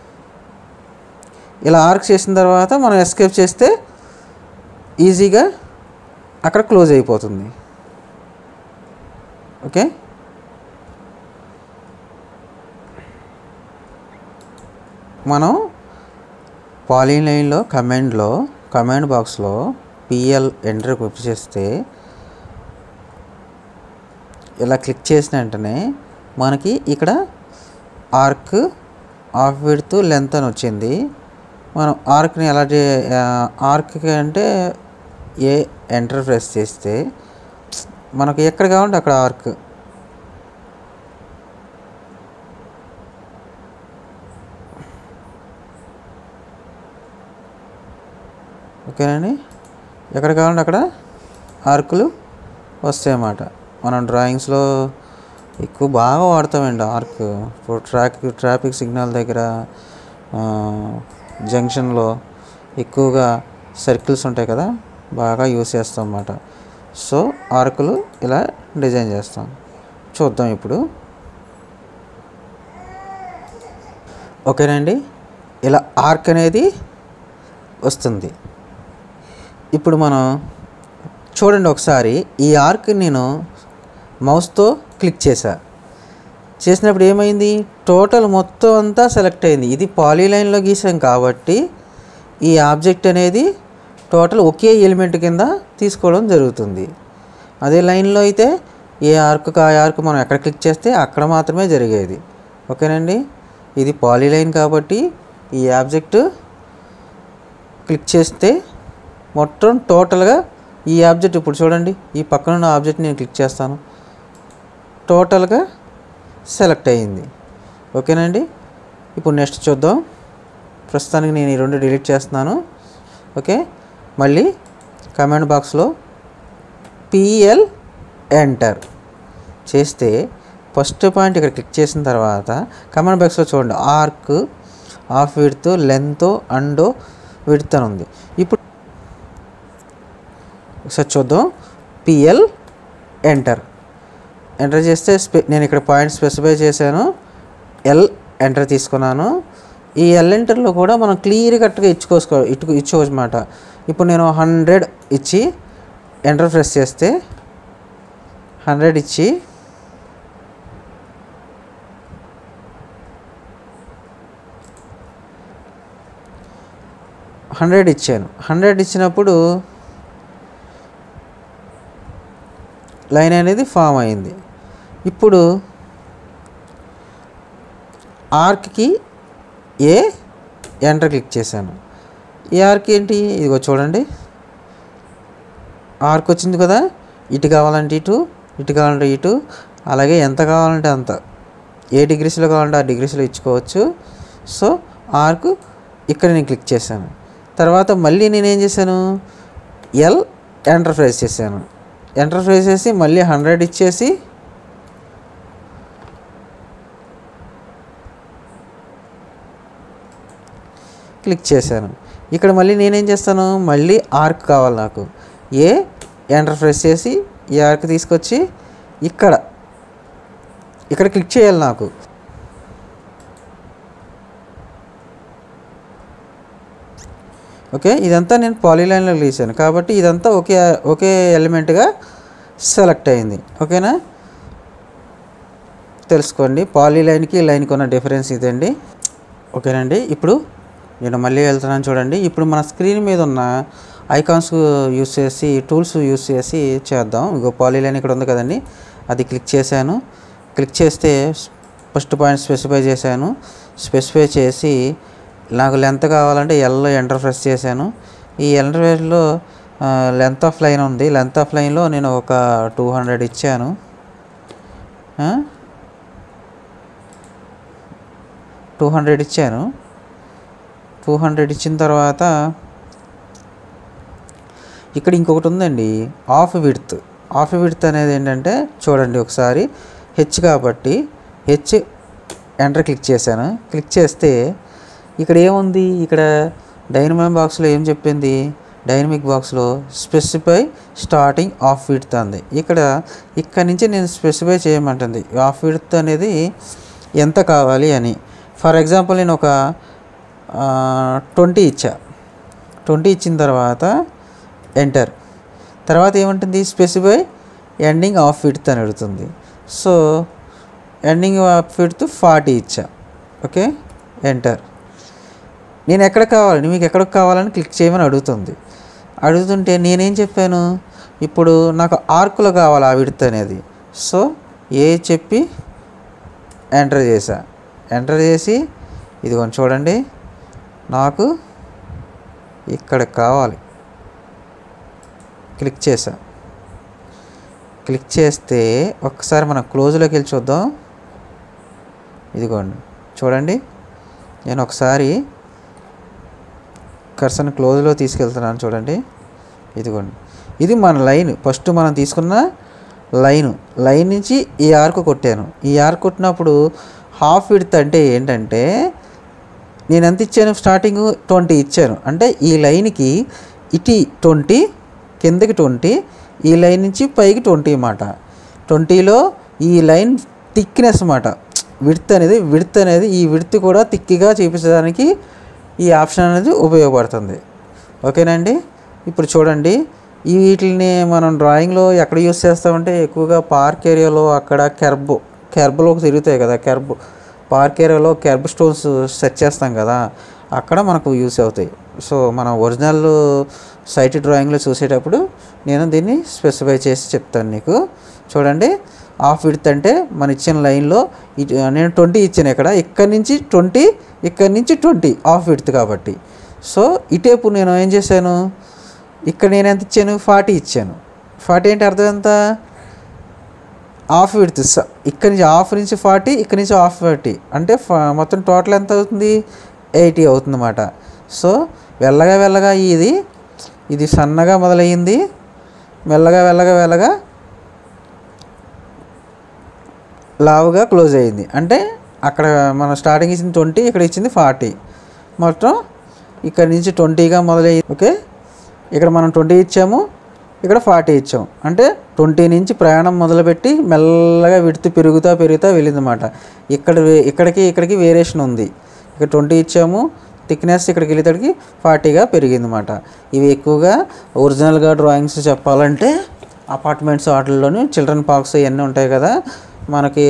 ఇలా ఆర్క్ చేసిన తర్వాత మనం ఎస్కేప్ చేస్తే ఈజీగా అక్కడ క్లోజ్ అయిపోతుంది ఓకే మనం పాలిన్ లైన్లో కమాండ్లో కమాండ్ బాక్స్లో పిఎల్ ఎంటర్ క్లిక్ చేస్తే ఇలా క్లిక్ చేసిన వెంటనే మనకి ఇక్కడ ఆర్క్ ఆఫ్ విడ్త్ లెంత్ అని వచ్చింది మనం ఆర్క్ని ఎలా చే ఆర్క్కి అంటే ఏ ఎంటర్ ప్రెస్ చేస్తే మనకు ఎక్కడ కావాలంటే అక్కడ ఆర్క్ ఓకేనండి ఎక్కడ కావాలంటే అక్కడ ఆర్కులు వస్తాయన్నమాట మనం డ్రాయింగ్స్లో ఎక్కువ బాగా వాడతామండి ఆర్క్ ఇప్పుడు ట్రాక్ ట్రాఫిక్ సిగ్నల్ దగ్గర ఆ, జంక్షన్లో ఎక్కువగా సర్కిల్స్ ఉంటాయి కదా బాగా యూస్ చేస్తాం అన్నమాట సో ఆర్కులు ఇలా డిజైన్ చేస్తాం చూద్దాం ఇప్పుడు ఓకేనండి ఇలా ఆర్క్ అనేది వస్తుంది ఇప్పుడు మనం చూడండి ఒకసారి ఈ ఆర్క్ నేను మౌస్తో క్లిక్ చేశా చేసినప్పుడు ఏమైంది టోటల్ మొత్తం అంతా సెలెక్ట్ అయింది ఇది పాలీలైన్లో గీసాం కాబట్టి ఈ ఆబ్జెక్ట్ అనేది టోటల్ ఒకే ఎలిమెంట్ కింద తీసుకోవడం జరుగుతుంది అదే లైన్లో అయితే ఏ ఆర్క్ ఆ ఆర్క్ మనం ఎక్కడ క్లిక్ చేస్తే అక్కడ మాత్రమే జరిగేది ఓకేనండి ఇది పాలీలైన్ కాబట్టి ఈ ఆబ్జెక్ట్ క్లిక్ చేస్తే మొత్తం టోటల్గా ఈ ఆబ్జెక్ట్ ఇప్పుడు చూడండి ఈ పక్కన ఉన్న ఆబ్జెక్ట్ నేను క్లిక్ చేస్తాను టోటల్గా సెలెక్ట్ అయ్యింది ఓకేనండి ఇప్పుడు నెక్స్ట్ చూద్దాం ప్రస్తుతానికి నేను ఈ రెండు డిలీట్ చేస్తున్నాను ఓకే మళ్ళీ కమాండ్ బాక్స్లో పిఎల్ ఎంటర్ చేస్తే ఫస్ట్ పాయింట్ ఇక్కడ క్లిక్ చేసిన తర్వాత కమాండ్ బాక్స్లో చూడండి arc half width length and width అని ఉంది ఇప్పుడు ఒకసారి చూద్దాం పిఎల్ ఎంటర్ ఎంటర్ చేస్తే స్పె నేను ఇక్కడ పాయింట్ స్పెసిఫై చేశాను ఎల్ ఎంటర్ తీసుకున్నాను ఈ ఎల్ ఎంటర్లో కూడా మనం క్లియర్ కట్గా ఇచ్చుకోసుకో ఇటు ఇచ్చుకోవచ్చు అనమాట ఇప్పుడు నేను హండ్రెడ్ ఇచ్చి ఎంటర్ ప్రెస్ చేస్తే హండ్రెడ్ ఇచ్చి హండ్రెడ్ ఇచ్చాను హండ్రెడ్ ఇచ్చినప్పుడు లైన్ అనేది ఫామ్ అయింది ఇప్పుడు ఆర్క్కి ఏ ఎంటర్ క్లిక్ చేశాను ఈ ఆర్క్ ఏంటి ఇదిగో చూడండి ఆర్క్ వచ్చింది కదా ఇటు కావాలంటే ఇటు ఇటు కావాలంటే ఇటు అలాగే ఎంత కావాలంటే అంత ఏ డిగ్రీస్లో కావాలంటే ఆ డిగ్రీస్లో ఇచ్చుకోవచ్చు సో ఆర్క్ ఇక్కడ నేను క్లిక్ చేశాను తర్వాత మళ్ళీ నేను ఏం చేశాను ఎల్ ఎంటర్ ప్రెస్ చేశాను ఎంటర్ ప్రెస్ చేసి మళ్ళీ హండ్రెడ్ ఇచ్చేసి క్లిక్ చేశాను ఇక్కడ మళ్ళీ నేనేం చేస్తాను మళ్ళీ ఆర్క్ కావాలి నాకు ఏ ఎంటర్ ప్రెస్ చేసి ఈ ఆర్క్ తీసుకొచ్చి ఇక్కడ ఇక్కడ క్లిక్ చేయాలి నాకు ఓకే ఇదంతా నేను పాలీలైన్లో గీసాను కాబట్టి ఇదంతా ఒకే ఒకే ఎలిమెంట్గా సెలెక్ట్ అయింది ఓకేనా తెలుసుకోండి పాలీలైన్కి లైన్కి ఉన్న డిఫరెన్స్ ఇదండి ఓకేనండి ఇప్పుడు నేను మళ్ళీ వెళ్తున్నాను చూడండి ఇప్పుడు మన స్క్రీన్ మీద ఉన్న ఐకాన్స్ యూస్ చేసి టూల్స్ యూస్ చేసి చేద్దాం ఇగో పాలీలైన్ ఇక్కడ ఉంది కదండి అది క్లిక్ చేశాను క్లిక్ చేస్తే ఫస్ట్ పాయింట్ స్పెసిఫై చేశాను స్పెసిఫై చేసి నాకు లెంత్ కావాలంటే ఎల్ ఎంటర్ ప్రెస్ చేశాను ఈ ఎంటర్వేస్లో లెంత్ ఆఫ్ లైన్ ఉంది లెంత్ ఆఫ్ లైన్లో నేను ఒక టూ హండ్రెడ్ ఇచ్చాను టూ హండ్రెడ్ ఇచ్చాను టూ హండ్రెడ్ ఇచ్చిన తర్వాత ఇక్కడ ఇంకొకటి ఉందండి ఆఫ్ విడ్త్ ఆఫ్ విడ్త్ అనేది ఏంటంటే చూడండి ఒకసారి హెచ్ కాబట్టి హెచ్ ఎంటర్ క్లిక్ చేశాను క్లిక్ చేస్తే ఇక్కడ ఏముంది ఇక్కడ డైనమిక్ బాక్స్లో ఏం చెప్పింది డైనమిక్ బాక్స్లో స్పెసిఫై స్టార్టింగ్ ఆఫ్ విడ్త్ అంది ఇక్కడ ఇక్కడ నుంచి నేను స్పెసిఫై చేయమంటుంది ఆఫ్ విడ్త్ అనేది ఎంత కావాలి అని ఫర్ ఎగ్జాంపుల్ నేను ఒక ట్వంటీ ఇచ్చా ట్వంటీ ఇచ్చిన తర్వాత ఎంటర్ తర్వాత ఏమంటుంది స్పెసిఫై ఎండింగ్ ఆఫ్ విడ్త్ అని అడుగుతుంది so ending half width forty ఇచ్చా ఓకే ఎంటర్ నేను ఎక్కడ కావాలి మీకు ఎక్కడికి కావాలని క్లిక్ చేయమని అడుగుతుంది అడుగుతుంటే నేనేం చెప్పాను ఇప్పుడు నాకు ఆర్కులో కావాలి ఆ విడత అనేది సో ఏ చెప్పి ఎంటర్ చేసా ఎంటర్ చేసి ఇదిగోండి చూడండి నాకు ఇక్కడ కావాలి క్లిక్ చేసా క్లిక్ చేస్తే ఒక్కసారి మనం క్లోజ్లోకి వెళ్ళి చూద్దాం ఇదిగోండి చూడండి నేను ఒకసారి కర్సన్ క్లోజ్లో తీసుకెళ్తున్నాను చూడండి ఇదిగోండి ఇది మన లైన్ ఫస్ట్ మనం తీసుకున్న లైన్ లైన్ నుంచి ఈ ఆర్క్ కొట్టాను ఈ ఆర్క్ కొట్టినప్పుడు హాఫ్ విడ్త్ అంటే ఏంటంటే నేను ఎంత ఇచ్చాను స్టార్టింగ్ ట్వంటీ ఇచ్చాను అంటే ఈ లైన్కి ఇటు ట్వంటీ కిందకి ట్వంటీ ఈ లైన్ నుంచి పైకి ట్వంటీ అన్నమాట ట్వంటీలో ఈ లైన్ థిక్నెస్ అన్నమాట విడ్త్ అనేది విడ్త్ అనేది ఈ విడ్త్ కూడా థిక్గా చూపించడానికి ఈ ఆప్షన్ అనేది ఉపయోగపడుతుంది ఓకేనండి ఇప్పుడు చూడండి ఈ వీటిని మనం డ్రాయింగ్లో ఎక్కడ యూస్ చేస్తామంటే ఎక్కువగా పార్క్ ఏరియాలో అక్కడ కెర్బ్ కెర్బ్లో తిరుగుతాయి కదా కెర్బ్ పార్క్ ఏరియాలో కెర్బ్ స్టోన్స్ సెట్ చేస్తాం కదా అక్కడ మనకు యూస్ అవుతాయి సో మనం ఒరిజినల్ సైట్ డ్రాయింగ్లో చూసేటప్పుడు నేను దీన్ని స్పెసిఫై చేసి చెప్తాను నీకు చూడండి ఆఫ్ విడ్త్ అంటే మన ఇచ్చిన లైన్లో ఇటు నేను ట్వంటీ ఇచ్చాను ఇక్కడ ఇక్కడ నుంచి ట్వంటీ ఇక్కడ నుంచి ట్వంటీ ఆఫ్ విడ్త్ కాబట్టి సో ఇటేపు నేను ఏం చేశాను ఇక్కడ నేను ఎంత ఇచ్చాను ఫార్టీ ఇచ్చాను ఫార్టీ అంటే అర్థం ఎంత హాఫ్ విడ్త్ ఇక్కడ నుంచి హాఫ్ నుంచి ఫార్టీ ఇక్కడ నుంచి హాఫ్ ఫార్టీ అంటే ఫ- మొత్తం టోటల్ ఎంత అవుతుంది ఎయిటీ అవుతుంది అన్నమాట సో వెళ్ళగా వెళ్ళగా ఇది ఇది సన్నగా మొదలయ్యింది మెల్లగా వెళ్ళగా వెళ్ళగా లావుగా క్లోజ్ అయ్యింది అంటే అక్కడ మనం స్టార్టింగ్ ఇచ్చింది ట్వంటీ ఇక్కడ ఇచ్చింది ఫార్టీ మొత్తం ఇక్కడ నుంచి ట్వంటీగా మొదలయ్యి ఓకే ఇక్కడ మనం ట్వంటీ ఇచ్చాము ఇక్కడ ఫార్టీ ఇచ్చాం అంటే ట్వంటీ నుంచి ప్రయాణం మొదలుపెట్టి మెల్లగా విడుతూ పెరుగుతా పెరుగుతా వెళ్ళిందన్నమాట ఇక్కడ వే- ఇక్కడికి ఇక్కడికి వేరియేషన్ ఉంది ఇక్కడ ట్వంటీ ఇచ్చాము థిక్నెస్ ఇక్కడికి వెళ్ళేటడికి ఫార్టీగా పెరిగిందన్నమాట ఇవి ఎక్కువగా ఒరిజినల్గా డ్రాయింగ్స్ చెప్పాలంటే అపార్ట్మెంట్స్ వాటిల్లోని చిల్డ్రన్ పార్క్స్ ఇవన్నీ ఉంటాయి కదా మనకి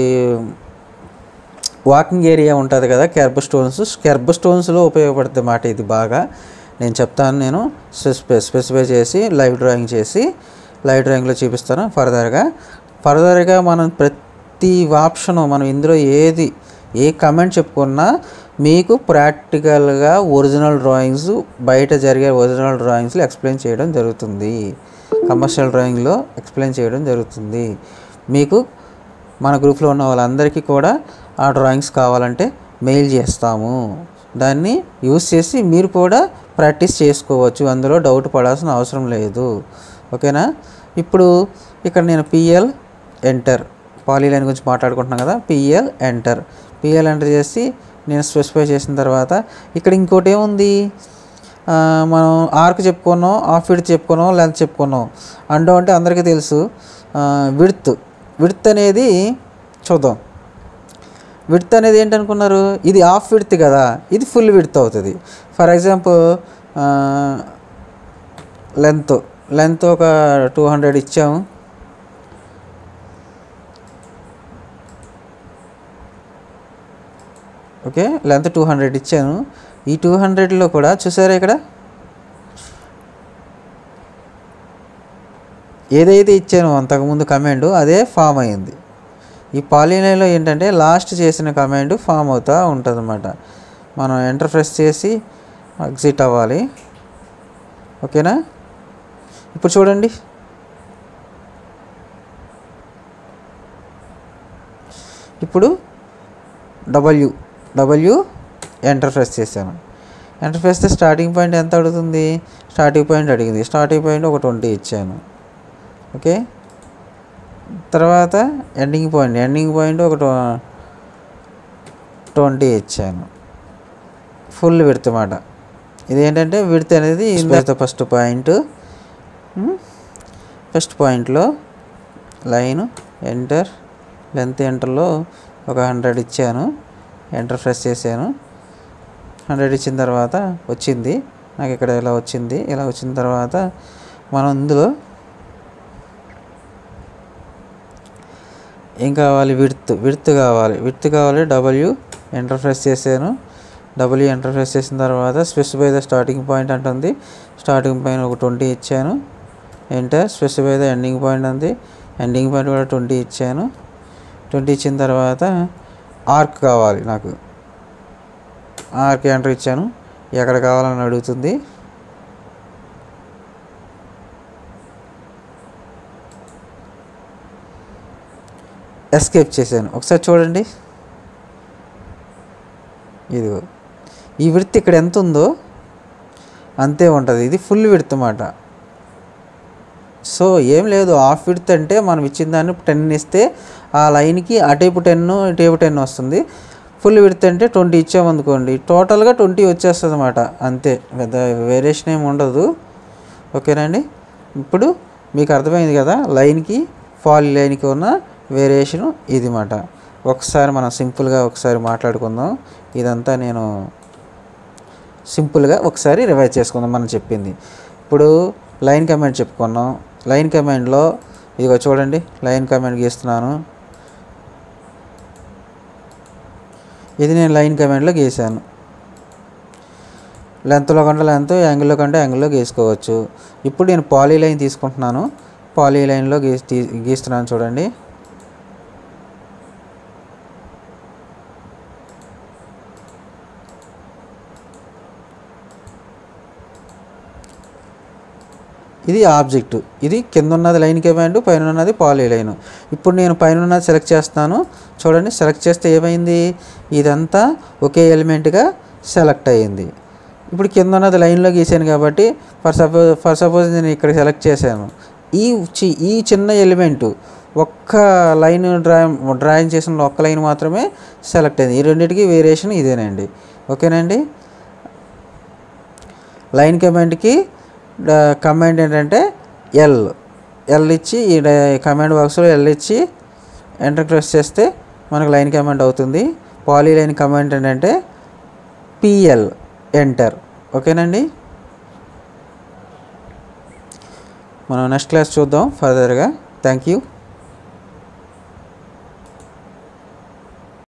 వాకింగ్ ఏరియా ఉంటుంది కదా కెర్బ్ స్టోన్స్ కెర్బ్ స్టోన్స్లో ఉపయోగపడుతుంది మాట ఇది బాగా నేను చెప్తాను నేను స్పెసిఫై స్పెసిఫై చేసి లైవ్ డ్రాయింగ్ చేసి లైవ్ డ్రాయింగ్లో చూపిస్తాను ఫర్దర్గా ఫర్దర్గా మనం ప్రతి ఆప్షను మనం ఇందులో ఏది ఏ కమెంట్ చెప్పుకున్నా మీకు ప్రాక్టికల్గా ఒరిజినల్ డ్రాయింగ్స్ బయట జరిగే ఒరిజినల్ డ్రాయింగ్స్లో ఎక్స్ప్లెయిన్ చేయడం జరుగుతుంది కమర్షియల్ డ్రాయింగ్లో ఎక్స్ప్లెయిన్ చేయడం జరుగుతుంది మీకు మన గ్రూప్లో ఉన్న వాళ్ళందరికీ కూడా ఆ డ్రాయింగ్స్ కావాలంటే మెయిల్ చేస్తాము దాన్ని యూస్ చేసి మీరు కూడా ప్రాక్టీస్ చేసుకోవచ్చు అందులో డౌట్ పడాల్సిన అవసరం లేదు ఓకేనా ఇప్పుడు ఇక్కడ నేను పిఎల్ ఎంటర్ పాలీలైన్ గురించి మాట్లాడుకుంటున్నాను కదా పిఎల్ ఎంటర్ పిఎల్ ఎంటర్ చేసి నేను స్పెసిఫై చేసిన తర్వాత ఇక్కడ ఇంకోటి ఏముంది ఆ, మనం ఆర్క్ చెప్పుకున్నాం ఆఫ్ విడ్త్ చెప్పుకున్నాం లెంత్ చెప్పుకున్నాం అండో అంటే అందరికీ తెలుసు విడ్త్ విడ్త్ అనేది చూద్దాం విడ్త్ అనేది ఏంటనుకున్నారు ఇది హాఫ్ విడ్త్ కదా ఇది ఫుల్ విడ్త్ అవుతుంది ఫర్ ఎగ్జాంపుల్ లెంత్ లెంత్ ఒక టూ హండ్రెడ్ ఇచ్చాము ఓకే లెంత్ టూ హండ్రెడ్ ఇచ్చాను ఈ టూ హండ్రెడ్లో కూడా చూసారా ఇక్కడ ఏదైతే ఇచ్చానో అంతకుముందు కమాండ్ అదే ఫామ్ అయింది ఈ పాలినైలో ఏంటంటే లాస్ట్ చేసిన కమాండ్ ఫామ్ అవుతూ ఉంటుంది అనమాట మనం ఎంటర్ ప్రెస్ చేసి ఎగ్జిట్ అవ్వాలి ఓకేనా ఇప్పుడు చూడండి ఇప్పుడు డబ్ల్యూ డబ్ల్యూ ఎంటర్ ప్రెస్ చేశాను ఎంటర్ ప్రెస్ చేస్తే స్టార్టింగ్ పాయింట్ ఎంత అడుగుతుంది స్టార్టింగ్ పాయింట్ అడిగింది స్టార్టింగ్ పాయింట్ ఒక ట్వంటీ ఇచ్చాను ఓకే తర్వాత ఎండింగ్ పాయింట్ ఎండింగ్ పాయింట్ ఒక ట్వంటీ ఇచ్చాను ఫుల్ విడత మాట ఇదేంటంటే విడత అనేది ఫస్ట్ పాయింట్ ఫస్ట్ పాయింట్లో లైన్ ఎంటర్ లెంత్ ఎంటర్లో ఒక హండ్రెడ్ ఇచ్చాను ఎంటర్ ప్రెస్ చేశాను హండ్రెడ్ ఇచ్చిన తర్వాత వచ్చింది నాకు ఇక్కడ ఇలా వచ్చింది ఇలా వచ్చిన తర్వాత మనం ఇందులో ఏం కావాలి విడ్త్ విడ్త్ కావాలి విడ్త్ కావాలి డబ్ల్యూ ఎంటర్ ప్రెస్ చేశాను డబ్ల్యూ ఎంటర్ ప్రెస్ చేసిన తర్వాత స్పెసిఫై ద స్టార్టింగ్ పాయింట్ అంటుంది స్టార్టింగ్ పాయింట్ ఒక ట్వంటీ ఇచ్చాను enter specify the ending point ఉంది ఎండింగ్ పాయింట్ కూడా ట్వంటీ ఇచ్చాను ట్వంటీ ఇచ్చిన తర్వాత ఆర్క్ కావాలి నాకు ఆర్క్ ఎంటర్ ఇచ్చాను ఎక్కడ కావాలని అడుగుతుంది ఎస్కేప్ చేశాను ఒకసారి చూడండి ఇదిగో ఈ విడత్ ఇక్కడ ఎంత ఉందో అంతే ఉంటుంది ఇది ఫుల్ విడత్ అన్నమాట సో ఏం లేదు హాఫ్ విడత్ అంటే మనం ఇచ్చిన దాన్ని టెన్ ఇస్తే ఆ లైన్కి అటేపు టెన్ ఇటేపు టెన్ వస్తుంది ఫుల్ విడత్ అంటే ట్వంటీ ఇచ్చామనుకోండి టోటల్గా ట్వంటీ వచ్చేస్తుంది అనమాట అంతే పెద్ద వేరియేషన్ ఏమి ఉండదు ఓకేనండి ఇప్పుడు మీకు అర్థమైంది కదా లైన్కి ఫాల్ లైన్కి ఉన్న వేరియేషను ఇది మాట ఒకసారి మనం సింపుల్గా ఒకసారి మాట్లాడుకుందాం ఇదంతా నేను సింపుల్గా ఒకసారి రివైజ్ చేసుకుందాం మనం చెప్పింది ఇప్పుడు లైన్ కమాండ్ చెప్పుకున్నాం లైన్ కమాండ్లో ఇదిగో చూడండి లైన్ కమాండ్ గీస్తున్నాను ఇది నేను లైన్ కమాండ్లో గీసాను లెంత్లో కంటే లెంత్ యాంగిల్లో కంటే యాంగిల్లో గీసుకోవచ్చు ఇప్పుడు నేను పాలీ లైన్ తీసుకుంటున్నాను పాలీ లైన్లో గీ తీ- గీస్తున్నాను చూడండి ఇది ఆబ్జెక్ట్ ఇది కింద ఉన్నది లైన్ కమాండ్ పైన ఉన్నది పాలీ లైన్ ఇప్పుడు నేను పైన ఉన్నది సెలెక్ట్ చేస్తాను చూడండి సెలెక్ట్ చేస్తే ఏమైంది ఇదంతా ఒకే ఎలిమెంట్గా సెలెక్ట్ అయ్యింది ఇప్పుడు కింద ఉన్నది లైన్లో గీసాను కాబట్టి ఫర్ సపోజ్ ఫర్ సపోజ్ నేను ఇక్కడ సెలెక్ట్ చేశాను ఈ చి- ఈ చిన్న ఎలిమెంట్ ఒక్క లైన్ డ్రాయింగ్ డ్రాయింగ్ చేసిన ఒక్క లైన్ మాత్రమే సెలెక్ట్ అయింది ఈ రెండింటికి వేరియేషన్ ఇదేనండి ఓకేనండి లైన్ కమాండ్కి కమాండ్ ఏంటంటే ఎల్ ఎల్ ఇచ్చి ఈ కమాండ్ బాక్స్లో ఎల్ ఇచ్చి ఎంటర్ ప్రెస్ చేస్తే మనకు లైన్ కమాండ్ అవుతుంది పాలీ లైన్ కమాండ్ ఏంటంటే పిఎల్ ఎంటర్ ఓకేనండి మనం నెక్స్ట్ క్లాస్ చూద్దాం ఫర్దర్గా థ్యాంక్ యూ